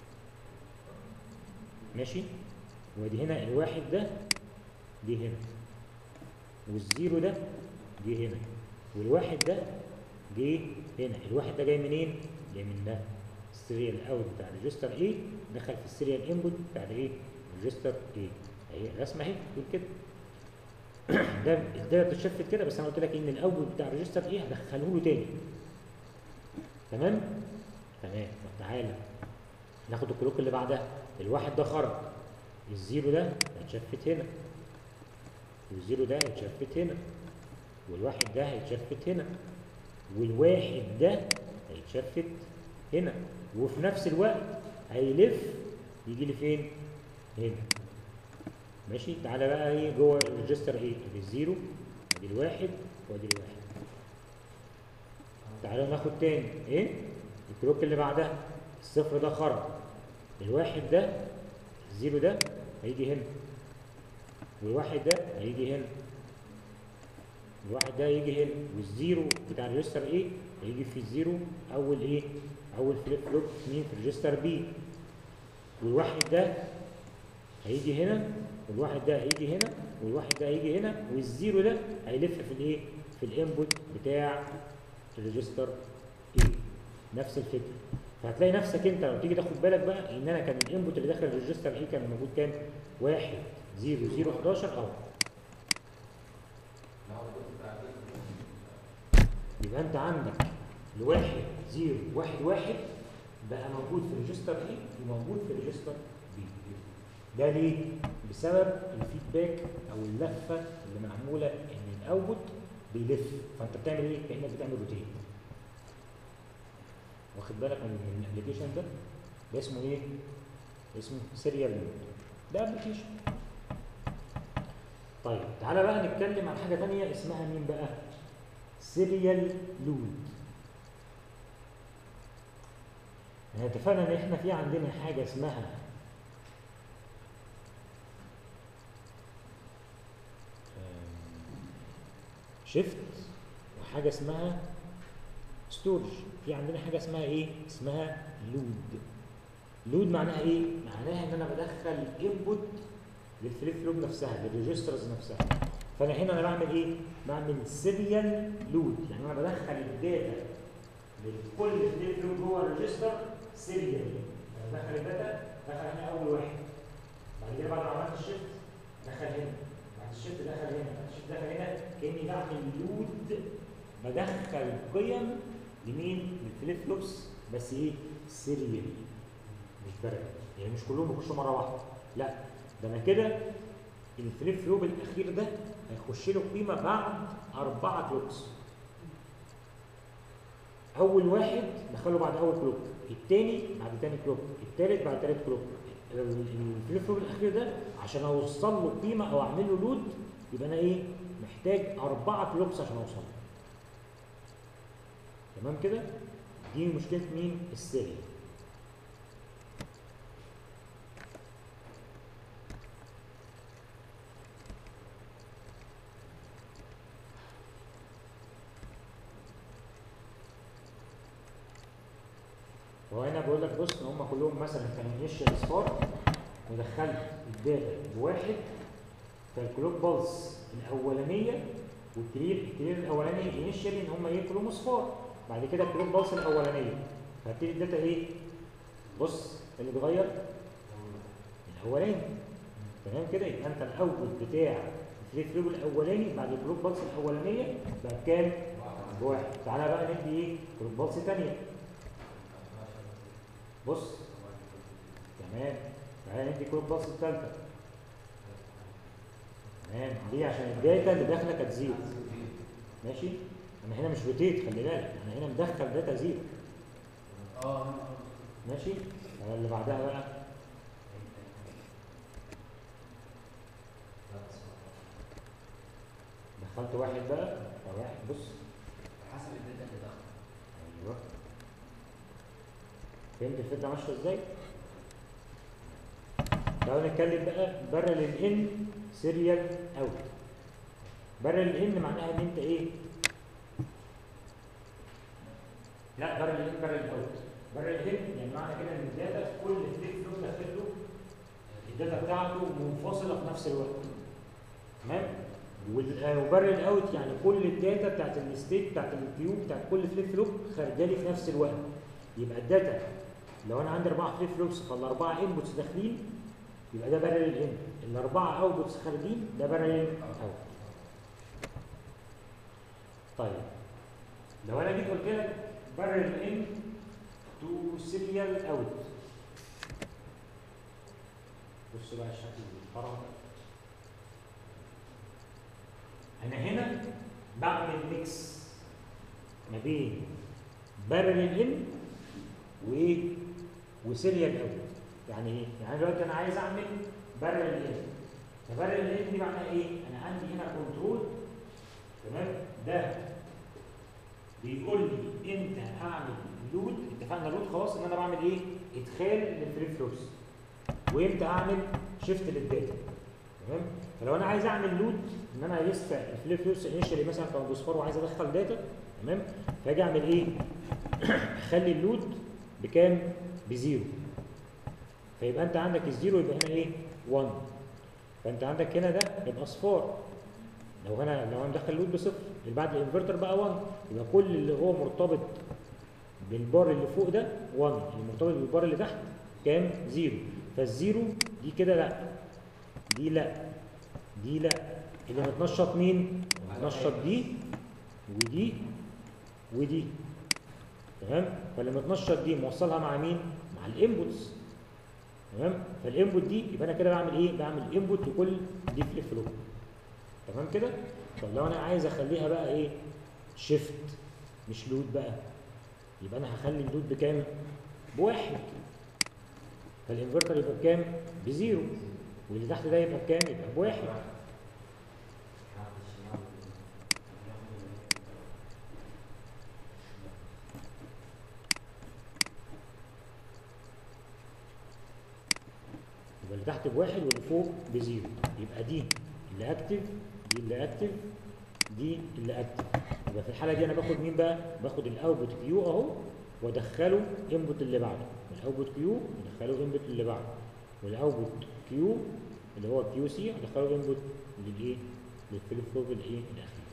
ماشي وادي هنا الواحد ده جه هنا والزيرو ده جه هنا والواحد ده جه هنا الواحد ده جاي منين جاي من ده السيريال اوت بتاع ريجستر ايه دخل في السيريال انبوت بتاع ايه ريجستر ايه اهي الرسمه اهي تقول كده ده الدايره بتتشفت كده بس انا قلت لك ان الاوتبوت بتاع ريجستر ايه هدخله له تاني تمام تمام طب تعالى ناخد الكلوك اللي بعدها الواحد ده خرج الزيرو ده هيتشفت هنا والزيرو ده هيتشفت هنا والواحد ده هيتشفت هنا والواحد ده هيتشفت هنا وفي نفس الوقت هيلف يجي لي فين هنا ماشي تعالى بقى ايه جوه الريجستر ايه ادي الزيرو ادي الواحد وادي الواحد تعالى ناخد تاني ايه الكلوك اللي بعدها الصفر ده خرج الواحد ده الزيرو ده هيجي هنا والواحد ده هيجي هنا الواحد ده هيجي هنا والزيرو بتاع الريجستر ايه هيجي في الزيرو اول ايه اول فليب فلوب مين في الريجستر بي والواحد ده هيجي هنا والواحد ده هيجي هنا والواحد ده هيجي هنا والزيرو ده هيلف في الايه في الانبوت بتاع الريجستر ايه نفس الفكره فهتلاقي نفسك انت لو تيجي تاخد بالك بقى ان انا كان الانبوت اللي داخل الريجستر ايه كان موجود كام 1 0 0 11 اهو يبقى انت عندك الواحد زيرو واحد واحد بقى موجود في ريجستر ايه وموجود في ريجستر بي ده ليه؟ بسبب الفيدباك او اللفه اللي معموله ان الاوتبوت بيلف فانت بتعمل ايه؟ كانك بتعمل روتين واخد بالك من الابلكيشن ده؟ ده اسمه ايه؟ اسمه سيريال لود ده ابلكيشن طيب تعالى بقى نتكلم عن حاجه ثانيه اسمها مين بقى؟ سيريال لود احنا اتفقنا ان احنا في عندنا حاجه اسمها شيفت وحاجه اسمها ستورج في عندنا حاجه اسمها ايه اسمها لود لود معناها ايه معناها ان انا بدخل انبوت للفليب فلوب نفسها للريجسترز نفسها فانا هنا انا بعمل ايه بعمل سيريال لود يعني انا بدخل الداتا لكل فليب فلوب جوه الريجستر سيريال انا بدخل الداتا دخل هنا اول واحد بعد كده بعد ما عملت الشيفت دخل هنا بعد الشيفت دخل هنا بعد الشيفت دخل هنا كاني بعمل لود بدخل قيم لمين للفليب فلوبس بس ايه سيريال مش برد يعني مش كلهم بيخشوا مره واحده لا ده انا كده الفليب فلوب الاخير ده هيخش له قيمه بعد اربعه كلوكس اول واحد دخله بعد اول كلوك الثاني بعد ثاني كلوك الثالث بعد ثالث كلوك الفليب فلوب الاخير ده عشان اوصل له قيمه او اعمل له لود يبقى انا ايه محتاج اربعه كلوكس عشان اوصل له تمام كده دي مشكله مين السيريال هو هنا بقول لك بص ان هم كلهم مثلا كانوا انيشال اصفار ودخلت الداتا بواحد فالكلوك بالز الاولانيه والكلير الكلير الاولاني انيشالي ان هم ايه كلهم اصفار بعد كده الكلوك بالز الاولانيه فهبتدي الداتا ايه بص اللي اتغير الاولاني تمام كده يبقى انت الاول بتاع الفليب فلوب الاولاني بعد الكلوك بالز الاولانيه بقى بكام؟ بواحد تعالى بقى ندي ايه؟ كلوك بالز ثانيه بص تمام تعالى ندي كلوك باص الثالثه تمام ليه عشان الداتا اللي داخله كانت زيرو ماشي انا هنا مش روتيت خلي بالك انا هنا مدخل داتا زيرو اه ماشي تعالى اللي بعدها بقى دخلت واحد بقى واحد بص حسب الداتا اللي داخله ايوه فهمت الفكره ماشيه ازاي؟ تعالوا نتكلم بقى بارل ان سيريال اوت بارل ان معناها ان انت ايه لا بارل ان بارل اوت بارل ان يعني معنى كده ان الداتا في كل فليب فلوب داخله الداتا بتاعته منفصله في نفس الوقت تمام وال- آه، وبارل اوت يعني كل الداتا بتاعت الستيت بتاعت الكيو بتاعت كل فليب فلوب خارجه لي في نفس الوقت يبقى الداتا لو انا عندي اربعه فليب فلوبس فالاربعه انبوتس داخلين يبقى ده بارل ان الاربعه اوتبوتس خارجين ده بارل اوت طيب لو انا جيت قلت لك بارل ان تو سيريال اوت بص بقى الشكل المحترم انا هنا بعمل ميكس ما بين بارل ان وايه وسيريال اوت يعني ايه يعني دلوقتي انا عايز اعمل بارل ان فبارل ان دي معناها ايه انا عندي هنا كنترول تمام ده بيقول لي امتى اعمل لود اتفقنا لود خلاص ان انا بعمل ايه ادخال للفليب فلوبس وامتى اعمل شيفت للداتا تمام فلو انا عايز اعمل لود ان انا لسه الفليب فلوبس انيشالي مثلا كان بوصفار وعايز ادخل داتا تمام فاجي اعمل ايه اخلي اللود بكام بزيرو فيبقى انت عندك الزيرو يبقى هنا ايه 1 فانت عندك هنا ده يبقى اصفار لو انا لو انا مدخل اللود بصفر اللي بعد الانفرتر بقى 1 يبقى كل اللي هو مرتبط بالبار اللي فوق ده 1 اللي مرتبط بالبار اللي تحت كام زيرو فالزيرو دي كده لا دي لا دي لا اللي متنشط مين متنشط دي ودي ودي تمام فاللي متنشط دي موصلها مع مين مع الانبوتس تمام فالانبوت دي يبقى انا كده بعمل ايه بعمل انبوت لكل دي فليب فلوب تمام كده طب لو انا عايز اخليها بقى ايه شيفت مش لود بقى يبقى انا هخلي اللود بكام بواحد فالانفرتر يبقى بكام بزيرو واللي تحت ده يبقى بكام يبقى بواحد يبقى اللي تحت بواحد واللي فوق بزيرو يبقى دي اللي اكتف دي اللي اكتف دي اللي اكتف يبقى في الحاله دي انا باخد مين بقى باخد الاوتبوت كيو اهو وادخله انبوت اللي بعده الاوتبوت كيو ادخله انبوت اللي بعده والاوتبوت كيو اللي هو كيو سي ادخله انبوت للايه للفليب فلوب الايه الاخير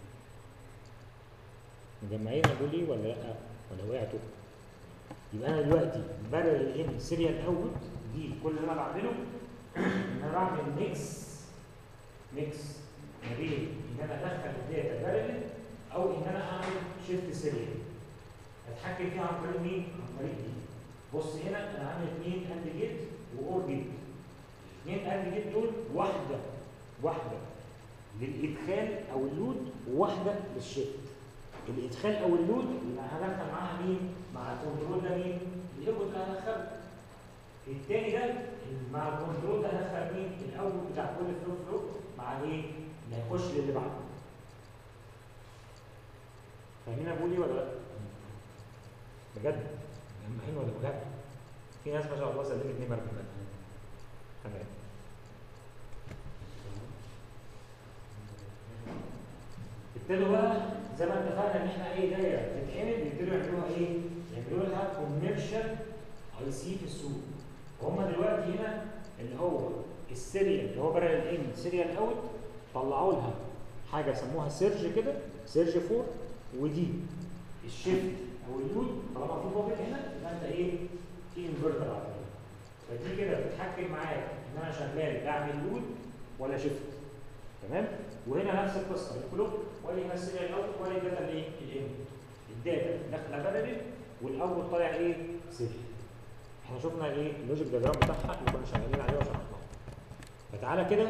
مجمعين اقول ايه ولا لا ولا وقعتوا يبقى انا دلوقتي بدل الان سيريال اوتبوت دي كل اللي انا بعمله ان انا بعمل ميكس ميكس ما بين ان انا ادخل الداتا بارل او ان انا اعمل شيفت سيريال اتحكم فيها عن طريق مين؟ عن طريق دي بص هنا انا عامل اثنين اند جيت واور جيت اثنين اند جيت دول واحده واحده للادخال او اللود وواحده للشيفت الادخال او اللود يبقى هدخل معاها مين؟ مع الكنترول ده مين؟ الايربوت اللي هدخله التاني ده مع الكنترول ده هدخل مين؟ الاول بتاع كل فلو فلو مع ايه؟ اللي هيخش للي بعده. فاهمين انا بقول ايه ولا لا؟ بجد؟ مجمعين ولا بجد؟ في ناس ما شاء الله سلمت نمر بجد. تمام. ابتدوا بقى زي ما اتفقنا ان احنا ايه دايره تتعمل بيبتدوا يعملوها ايه؟ يعملوا لها كوميرشال اي سي في السوق. وهم دلوقتي هنا اللي هو السيريال اللي هو بره الان سيريال اوت طلعوا لها حاجه سموها سيرج كده سيرج 4 ودي الشيفت او اللود طالما في بابل هنا يبقى انت ايه في انفرتر على طول. فدي كده بتتحكم معاك ان انا شغال بعمل لود ولا شيفت تمام وهنا نفس القصه الكلوك ولا هنا السيريال اوت ولا الداتا الايه الانبوت الداتا داخله بارل والاوت طالع ايه سيريال احنا شفنا ايه اللوجيك دياجرام بتاعها اللي كنا شغالين عليه وشرحناه فتعالى كده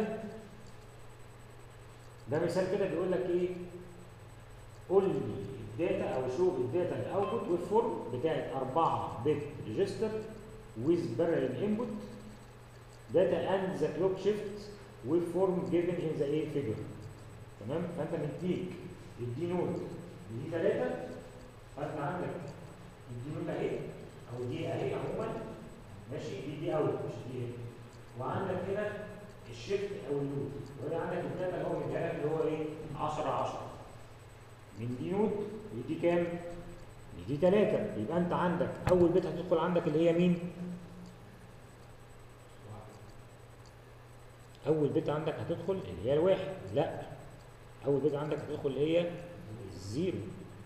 ده مثال كده بيقول لك ايه قول لي الداتا او شو الداتا الاوتبوت والفورم بتاعت 4 بت ريجستر with parallel input data and the clock shift will form given in the A figure تمام فانت مديك الدي نود دي 3 فانت عندك الدي نود اهي او دي اهي عموما ماشي دي دي اوت مش دي هنا وعندك هنا الشيفت او اللود وهنا عندك الداتا اللي هو مديها لك اللي هو ايه ودي كام؟ دي 3 يبقى انت عندك اول بيت هتدخل عندك اللي هي مين؟ اول بيت عندك هتدخل اللي هي الواحد لا اول بيت عندك هتدخل اللي هي الزيرو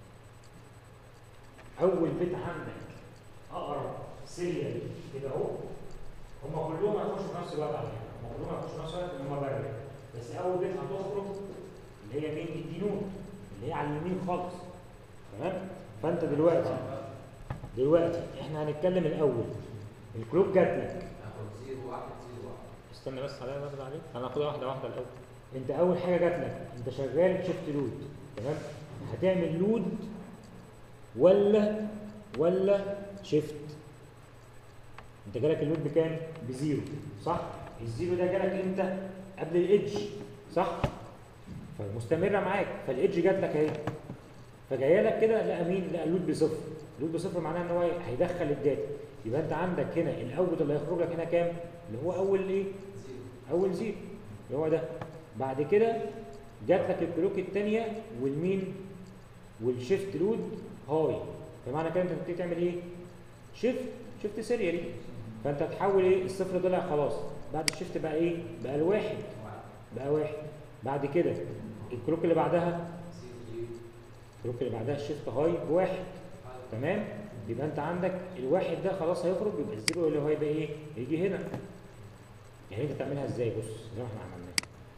اول بيت عندك اقرب سيريال كده اهو هم كلهم هيخشوا في نفس الوقت على فكره هم كلهم هيخشوا في نفس الوقت ان هم برد بس اول بيت هتخرج اللي هي مين دي نوت اللي هي على اليمين خالص تمام فانت دلوقتي دلوقتي احنا هنتكلم الاول الكلوك جات لك هاخد زيرو واحد زيرو واحد استنى بس عليا ناخد عليك هناخدها واحده واحده الاول انت اول حاجه جات لك انت شغال شيفت لود تمام هتعمل لود ولا ولا شيفت انت جالك اللود بكام بزيرو صح الزيرو ده جالك امتى قبل الايدج صح فمستمره معاك فالايدج جات لك اهي فجايه لك كده لقى مين لقى اللود بصفر اللود بصفر معناه ان هو هيدخل الداتا يبقى انت عندك هنا الاوت اللي هيخرج لك هنا كام اللي هو اول ايه زيرو اول زيرو اللي هو ده بعد كده جات لك الكلوك الثانيه والمين والشيفت لود هاي فمعنى كده انت بتبتدي تعمل ايه شيفت شيفت سيريالي فانت هتحول ايه الصفر طلع خلاص بعد الشيفت بقى ايه بقى الواحد واحد بقى واحد بعد كده الكلوك اللي بعدها زيرو زيرو الكلوك اللي بعدها الشيفت هاي بواحد تمام يبقى انت عندك الواحد ده خلاص هيخرج يبقى الزيرو اللي هو هيبقى ايه هيجي هنا يعني انت تعملها ازاي بص زي ما احنا عملناها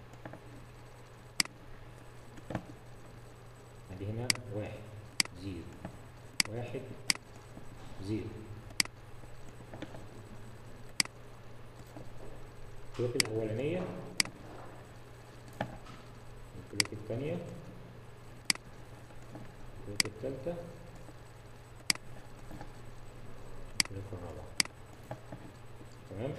ادي هنا واحد زيرو واحد زيرو الكلوك الاولانيه الكلوك الثانيه الكلوك الثالثه الكلوك الرابعه تمام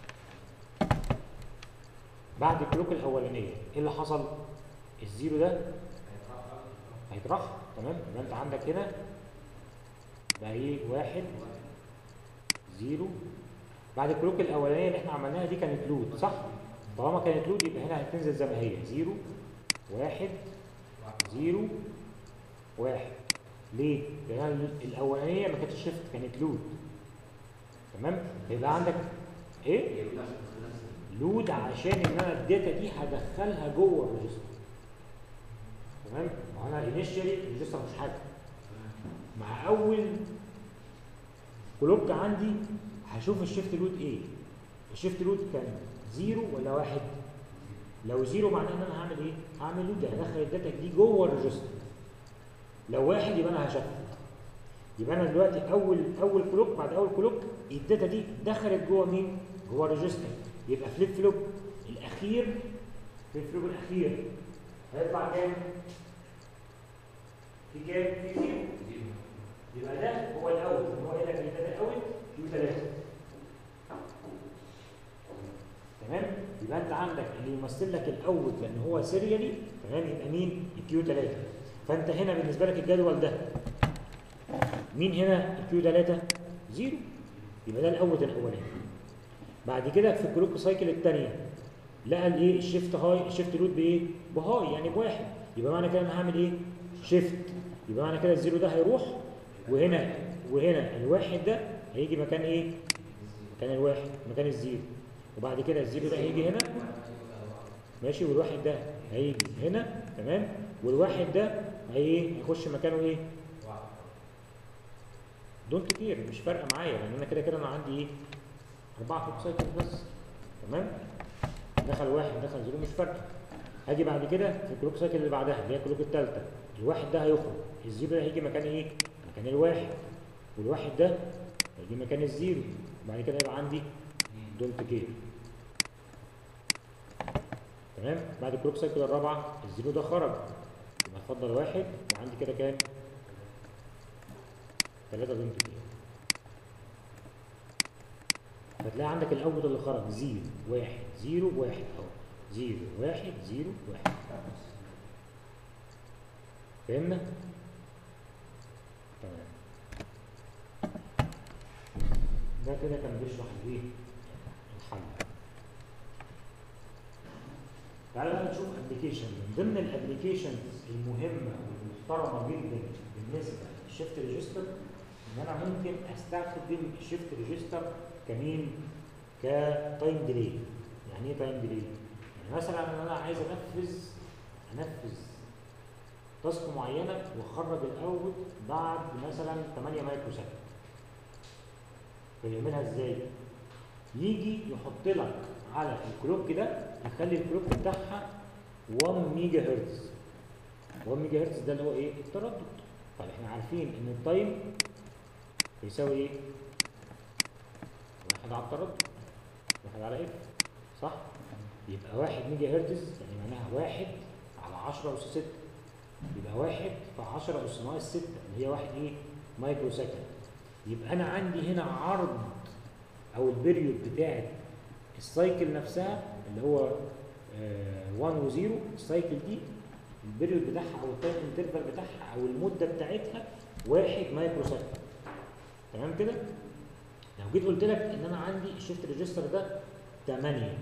بعد الكلوك الاولانيه ايه اللي حصل الزيرو ده هيترفع تمام يبقى انت عندك هنا بقى ايه واحد زيرو بعد الكلوك الاولانيه اللي احنا عملناها دي كانت لود صح طالما كانت لود يبقى هنا هتنزل زي ما هي زيرو واحد زيرو واحد ليه؟ لان الاولانيه ما كانتش شيفت كانت لود تمام يبقى عندك ايه لود عشان ان انا الداتا دي هدخلها جوه الريجستر تمام وانا انيشالي الريجستر مش حاجه مع اول كلوك عندي هشوف الشيفت لود ايه الشيفت لود كان زيرو ولا واحد لو زيرو معناه ان انا هعمل ايه هعمل لود هدخل الداتا دي جوه الريجستر لو واحد يبقى انا هشفت يبقى انا دلوقتي اول اول كلوك بعد اول كلوك الداتا دي دخلت جوه مين جوه الريجستر يبقى فليب فلوب الاخير فليب فلوب الاخير هيطلع كام في كام في زيرو يبقى ده هو الاوت اللي هو قال لك ان ده الاوت كيو 3 تمام يبقى انت عندك اللي يمثل لك الاوت لان هو سيريالي تمام يبقى مين الكيو 3 فانت هنا بالنسبه لك الجدول ده مين هنا الكيو 3 زيرو يبقى ده الاوت الاولاني بعد كده في الكلوك سايكل الثانيه لقى الايه الشيفت هاي الشيفت لود بايه بهاي يعني بواحد يبقى معنى كده انا هعمل ايه شيفت يبقى معنى كده الزيرو ده هيروح وهنا وهنا الواحد ده هيجي مكان ايه مكان الواحد مكان الزيرو وبعد كده الزيرو ده هيجي هنا ماشي والواحد ده هيجي هنا تمام والواحد ده هي هيخش مكانه ايه دونت كتير مش فارقه معايا لان انا كده كده انا عندي ايه اربعه كلوك سايكل بس تمام دخل واحد دخل زيرو مش فارقه هاجي بعد كده في الكلوك سايكل اللي بعدها اللي هي الكلوك الثالثه الواحد ده هيخرج الزيرو ده هيجي مكان ايه مكان الواحد والواحد ده هيجي مكان الزيرو وبعد كده يبقى عندي دونت كير تمام بعد الكلوك سايكل الرابعه الزيرو ده خرج يبقى اتفضل واحد وعندي كده كام ثلاثة دونت كير فتلاقي عندك الاوت اللي خرج زيرو واحد زيرو واحد اهو زيرو واحد زيرو واحد فهمنا؟ تمام ده كده كان بيشرح الايه؟ الحل تعالى بقى نشوف ابلكيشن من ضمن الابلكيشنز المهمه والمحترمه جدا بالنسبه للشيفت ريجستر ان انا ممكن استخدم الشيفت ريجستر كمين كتايم ديلي يعني ايه تايم ديلي؟ يعني مثلا انا عايز انفذ انفذ تاسك معينه واخرج الاوت بعد مثلا 8 مايكرو سكند فيعملها ازاي؟ يجي يحط لك على الكلوك ده يخلي الكلوك بتاعها 1 ميجا هرتز 1 ميجا هرتز ده اللي هو ايه؟ التردد طيب احنا عارفين ان التايم بيساوي ايه؟ واحد على التردد واحد على اف صح؟ يبقى واحد ميجا هرتز يعني معناها واحد على 10 أس 6 يبقى واحد في 10 أس ناقص 6 اللي هي واحد ايه؟ مايكرو سكند يبقى أنا عندي هنا عرض أو البريود بتاعت السايكل نفسها اللي هو 1 و 0 السايكل دي البريود بتاعها أو التايم انترفال بتاعها أو المدة بتاعتها واحد مايكرو سكند تمام كده؟ لو جيت قلت لك ان انا عندي الشيفت ريجستر ده 8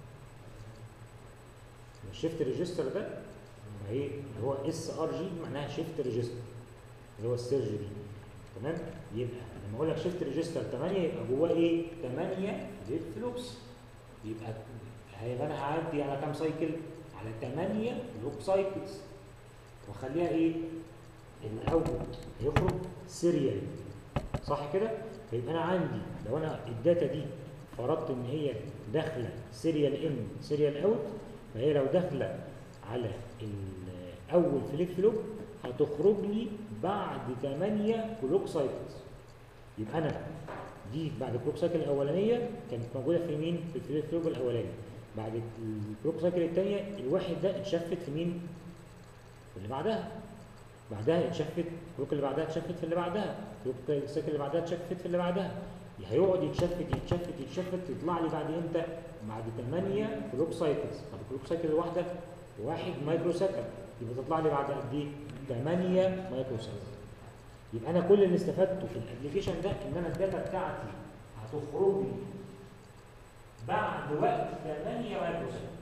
الشيفت ريجستر ده ايه اللي هو اس ار جي معناها شيفت ريجستر اللي هو السيرج دي تمام يبقى لما اقول لك شيفت ريجستر 8 يبقى جواه ايه 8 فليب فلوبس يبقى هيبقى انا هعدي على كام سايكل على 8 لوب سايكلز واخليها ايه الاوتبوت هيخرج سيريال صح كده فيبقى انا عندي لو انا الداتا دي فرضت ان هي داخله سيريال ان سيريال اوت فهي لو داخله على اول فليب فلوب هتخرج لي بعد 8 كلوك سايكلز يبقى انا دي بعد الكلوك سايكل الاولانيه كانت موجوده في مين في الفليب فلوب الاولاني بعد الكلوك سايكل الثانيه الواحد ده اتشفت في مين في اللي بعدها بعدها اتشفت الكلوك اللي بعدها اتشفت في اللي بعدها الكلوك السايكل اللي بعدها اتشفت في اللي بعدها هيقعد يتشفت يتشفت يتشفت يطلع لي بعد امتى؟ بعد 8 كلوك سايكلز طب الكلوك سايكل الواحده واحد مايكرو سكند يبقى تطلع لي بعد قد ايه؟ 8 مايكرو سكند يبقى انا كل اللي استفدته في الابلكيشن ده ان انا الداتا بتاعتي هتخرج لي بعد وقت 8 مايكرو سكند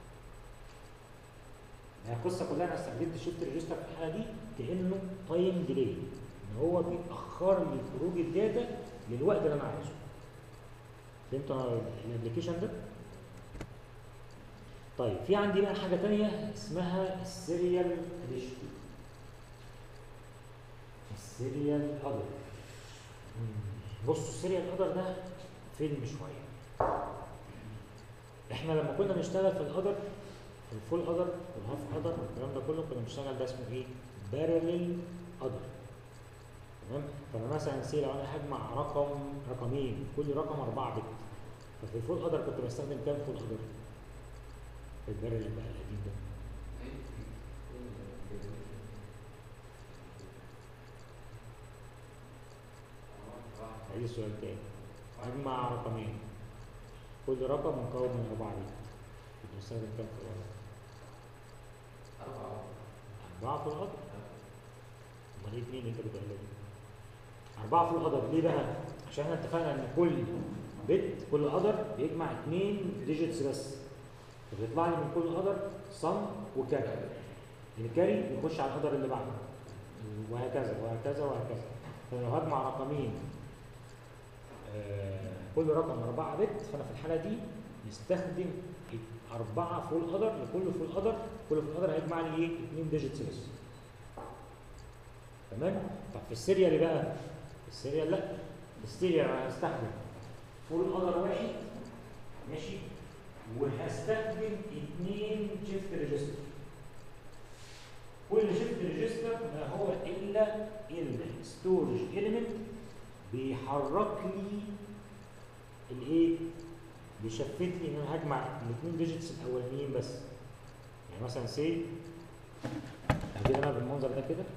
هي القصه كلها انا استخدمت الشيفت ريجستر في الحاله دي كانه تايم ديلي ان هو بيأخر لي خروج الداتا للوقت اللي انا عايزه فهمت الابلكيشن ده طيب في عندي بقى حاجه ثانيه اسمها السيريال ريجستر السيريال ادر بصوا السيريال ادر ده فيلم شويه احنا لما كنا بنشتغل في الادر في الفول ادر والهاف ادر والكلام ده كله كنا بنشتغل ده اسمه ايه؟ بارلل ادر تمام فانا مثلا سي لو انا هجمع رقم رقمين كل رقم 4 بت ففي الفول ادر كنت بستخدم كام فول ادر؟ في البارلل بقى القديم ده عايز السؤال تاني هجمع رقمين كل رقم مكون من 4 بت كنت بستخدم كام فول ادر؟ أربعة أربعة في القدر أمال إيه اتنين أنت بتقول لي؟ أربعة في القدر ليه بقى؟ عشان احنا اتفقنا إن كل بت كل قدر بيجمع اتنين ديجيتس بس فبيطلع لي من كل قدر صم وكاري الكاري يخش على القدر اللي بعده وهكذا وهكذا وهكذا فأنا لو هجمع رقمين آه كل رقم أربعة بت فأنا في الحالة دي يستخدم أربعة فول قدر لكل فول قدر كل فول قدر هيجمع لي إيه؟ اتنين ديجيتس بس تمام؟ طب في السيريال بقى في السيريال لا في السيريال أنا هستخدم فول قدر واحد ماشي وهستخدم اتنين شيفت ريجستر كل شيفت ريجستر ما هو إلا إلا ستورج إيليمنت بيحرك لي الإيه؟ بيشفت لي ان انا هجمع الاثنين ديجيتس الاولانيين بس يعني مثلا سي هجيب انا بالمنظر ده كده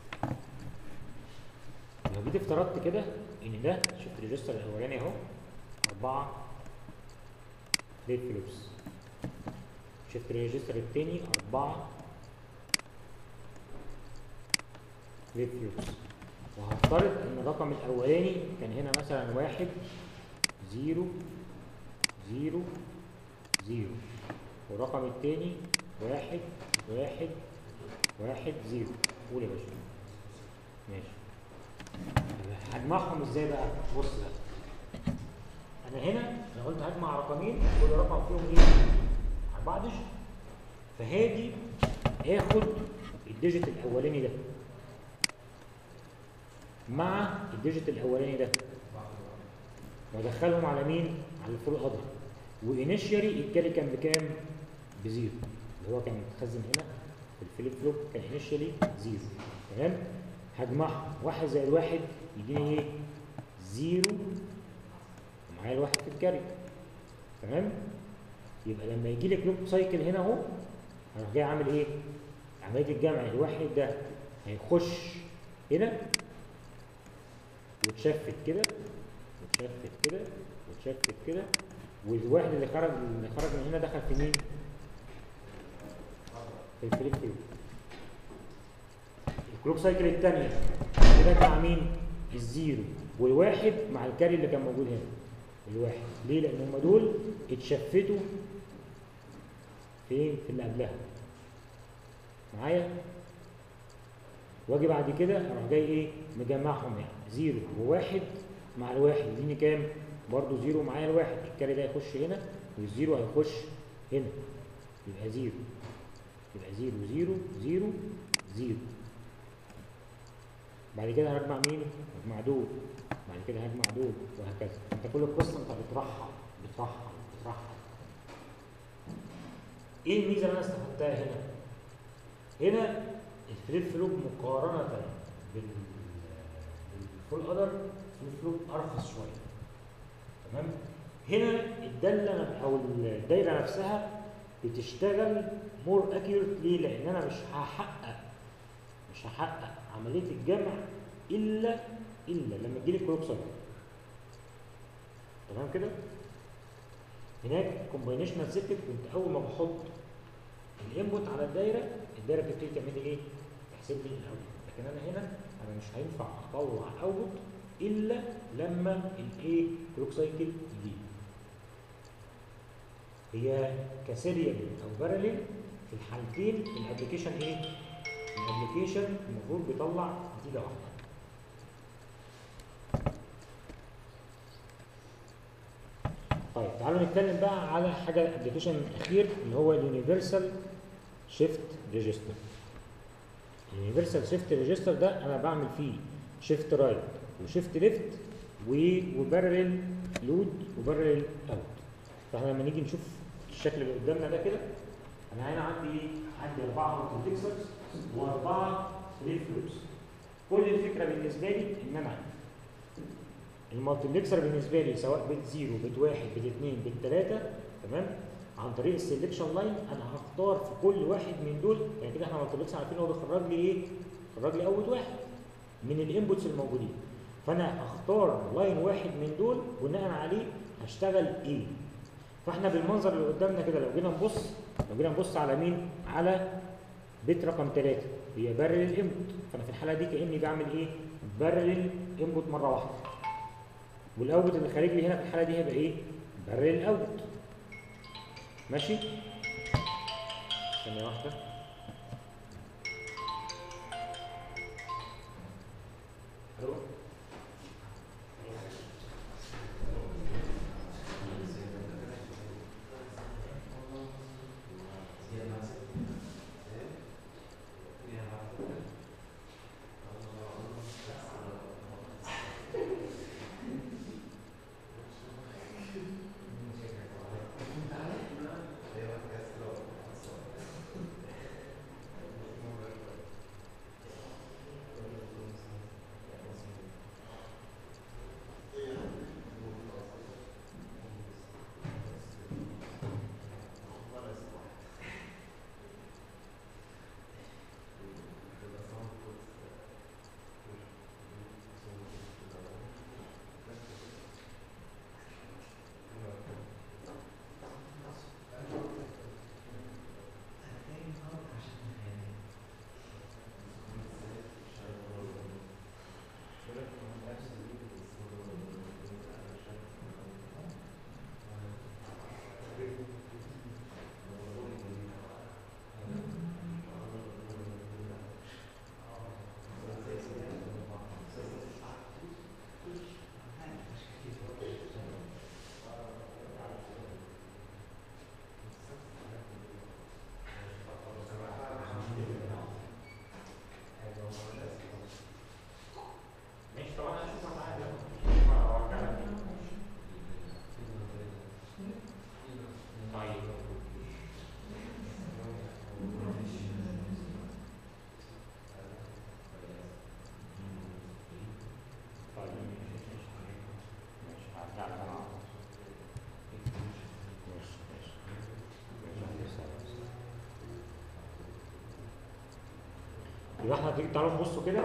لو جيت افترضت كده ان ده شفت الريجستر الاولاني اهو أربعة فليب فلوبس شفت الريجستر التاني أربعة فليب فلوبس وهفترض إن الرقم الأولاني كان هنا مثلا واحد زيرو زيرو زيرو والرقم التاني واحد واحد واحد زيرو قول يا باشا ماشي هجمعهم ازاي بقى بص بقى انا هنا انا قلت هجمع رقمين كل رقم فيهم ايه اربعه ديجيت فهاجي اخد الديجيت الاولاني ده مع الديجيت الاولاني ده وادخلهم على مين على الفول ادر وانيشيالي الكاري كان بكام بزيرو اللي هو كان متخزن هنا في الفليب فلوب كان انيشيالي زيرو تمام هجمعهم واحد زائد واحد يديني ايه زيرو ومعايا الواحد في الكاري تمام يبقى لما يجي لي كلوك سايكل هنا اهو هروح جاي عامل ايه عمليه الجمع الواحد ده هيخش هنا وتشفت كده وتشفت كده وتشفت كده والواحد اللي خرج اللي خرج من هنا دخل في مين؟ في الفليب فلوب الكلوك سايكل الثانيه كده مع مين؟ الزيرو والواحد مع الكاري اللي كان موجود هنا الواحد ليه؟ لان هم دول اتشفتوا فين؟ في اللي قبلها معايا؟ واجي بعد كده اروح جاي ايه؟ مجمعهم يعني زيرو وواحد مع الواحد يديني كام؟ برضه زيرو معايا الواحد الكاري ده هيخش هنا والزيرو هيخش هنا يبقى زيرو يبقى زيرو زيرو زيرو زيرو بعد كده هرجمع مين؟ هجمع دول بعد كده هجمع دول وهكذا انت كل القصه انت بترحل بترحل بترحل ايه الميزه اللي انا استفدتها هنا؟ هنا الفليب فلوب مقارنه بال بالفول ادر الفليب فلوب ارخص شويه تمام؟ هنا الداله او الدايره نفسها بتشتغل مور اكيوريت ليه؟ لان انا مش هحقق مش هحقق عمليه الجمع الا الا لما تجيلي كلوك سايكل تمام كده؟ هناك كومباينيشنال سيركت كنت اول ما بحط الانبوت على الدايره الدايره بتبتدي تعمل لي ايه؟ تحسب لي الاوت لكن انا هنا انا مش هينفع اطلع اوت الا لما الايه كلوك سايكل يجي هي كسيريال او باراليل في الحالتين الابلكيشن ايه؟ الابلكيشن المفروض بيطلع نتيجه واحده طيب تعالوا نتكلم بقى على حاجه ابلكيشن اخير اللي هو اليونيفرسال شيفت ريجستر اليونيفرسال شيفت ريجستر ده انا بعمل فيه شيفت رايت وشيفت ليفت وبارل لود وبارل اوت فاحنا لما نيجي نشوف الشكل اللي قدامنا ده كده انا هنا عندي ايه؟ عندي اربعه مالتيبلكسرز واربعه فليب فلوبس كل الفكره بالنسبه لي ان انا المالتيبلكسر بالنسبه لي سواء بت 0 بت 1 بت 2 بت 3 تمام عن طريق السلكشن لاين انا هختار في كل واحد من دول يعني كده احنا مالتيبلكسر عارفين هو بيخرج لي ايه؟ خرج لي اول واحد من الانبوتس الموجودين فانا هختار لاين واحد من دول بناء عليه هشتغل ايه فاحنا بالمنظر اللي قدامنا كده لو جينا نبص لو جينا نبص على مين على بيت رقم 3 هي برل الانبوت فانا في الحاله دي كاني بعمل ايه برل الانبوت مره واحده والاوتبوت اللي خارج لي هنا في الحاله دي هيبقى ايه برل الاوتبوت ماشي ثانيه واحده الو يبقى احنا تيجي- تعالوا نبصوا كده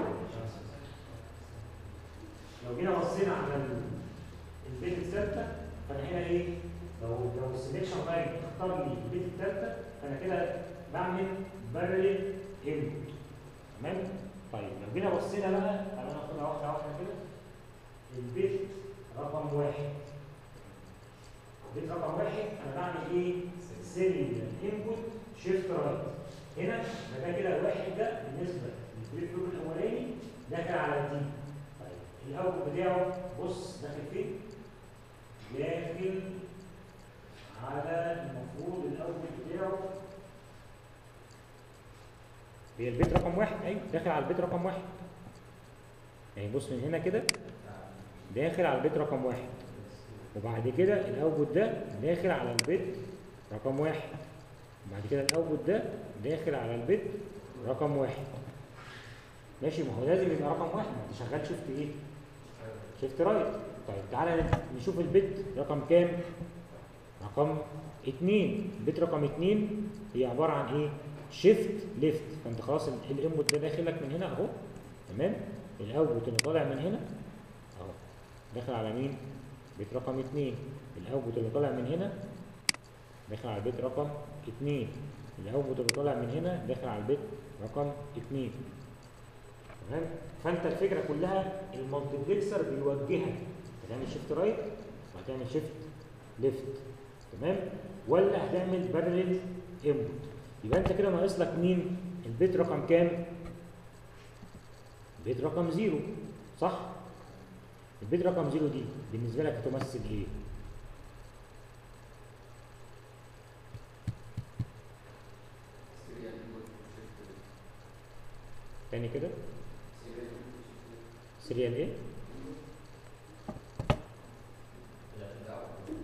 لو جينا بصينا على ال- البيت الثالثه فانا هنا ايه لو لو السلكشن رايت اختار لي البيت الثالثه فانا كده بعمل بارل انبوت تمام طيب لو جينا بصينا بقى تعالوا ناخدها واحده واحده كده البيت رقم واحد البيت رقم واحد انا بعمل ايه؟ سيريال انبوت شيفت رايت هنا ما ده كده الواحد ده بالنسبه للفليب فلوب الاولاني داخل على الدي طيب الاوت بتاعه بص داخل فين؟ داخل على المفروض الاوت بتاعه هي البيت رقم واحد ايوه داخل على البيت رقم واحد يعني بص من هنا كده داخل على البيت رقم واحد وبعد كده الاوتبوت ده داخل على البيت رقم واحد وبعد كده الاوتبوت ده داخل على البيت رقم واحد ماشي ما هو لازم يبقى رقم واحد ما انت شغال شفت ايه؟ شفت رايت طيب تعالى نشوف البيت رقم كام؟ رقم اتنين البيت رقم اتنين هي عبارة عن ايه؟ شيفت ليفت فانت خلاص ال- الانبوت ده داخل لك من هنا اهو تمام؟ الاوتبوت اللي طالع من هنا اهو داخل على مين؟ بيت رقم اتنين الاوتبوت اللي طالع من هنا داخل على البيت رقم اتنين الاوتبوت اللي طالع من هنا داخل على البيت رقم اتنين تمام فانت الفكره كلها المالتيبلكسر بيوجهك هتعمل شيفت رايت وهتعمل شيفت ليفت تمام ولا هتعمل بارلل انبوت يبقى انت كده ناقص لك مين البيت رقم كام البيت رقم زيرو صح البيت رقم زيرو دي بالنسبه لك هتمثل ايه سيريال انبوت شيفت تاني كده سيريال انبوت شيفت سيريال ايه لا دعوه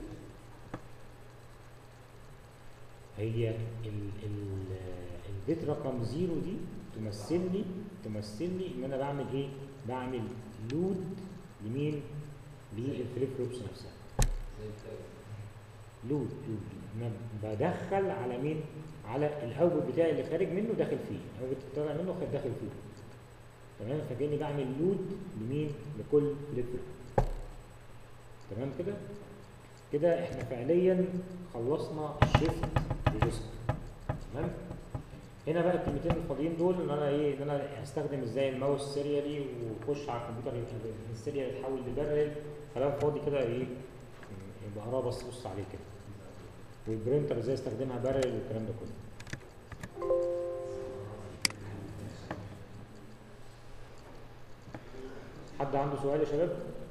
هي ال ال البيت رقم زيرو دي تمثل لي تمثل لي ان انا بعمل ايه؟ بعمل لود لمين؟ للفليب فلوبس نفسها زي التاج لود لود انا بدخل على مين؟ على الاوت بتاعي اللي خارج منه داخل فيه الاوت طالع منه خ- داخل فيه تمام فكاني بعمل لود لمين؟ لكل فليب فلوب تمام كده؟ كده احنا فعليا خلصنا الشيفت ريجستر تمام هنا بقى الكلمتين الفاضيين دول ان انا ايه ان انا استخدم ازاي الماوس سيريالي واخش على الكمبيوتر يبقى من السيريال يتحول لبارل كلام فاضي كده ايه يبقى اقراه بس بص عليه كده والبرينتر ازاي استخدمها بارل والكلام ده كله حد عنده سؤال يا شباب؟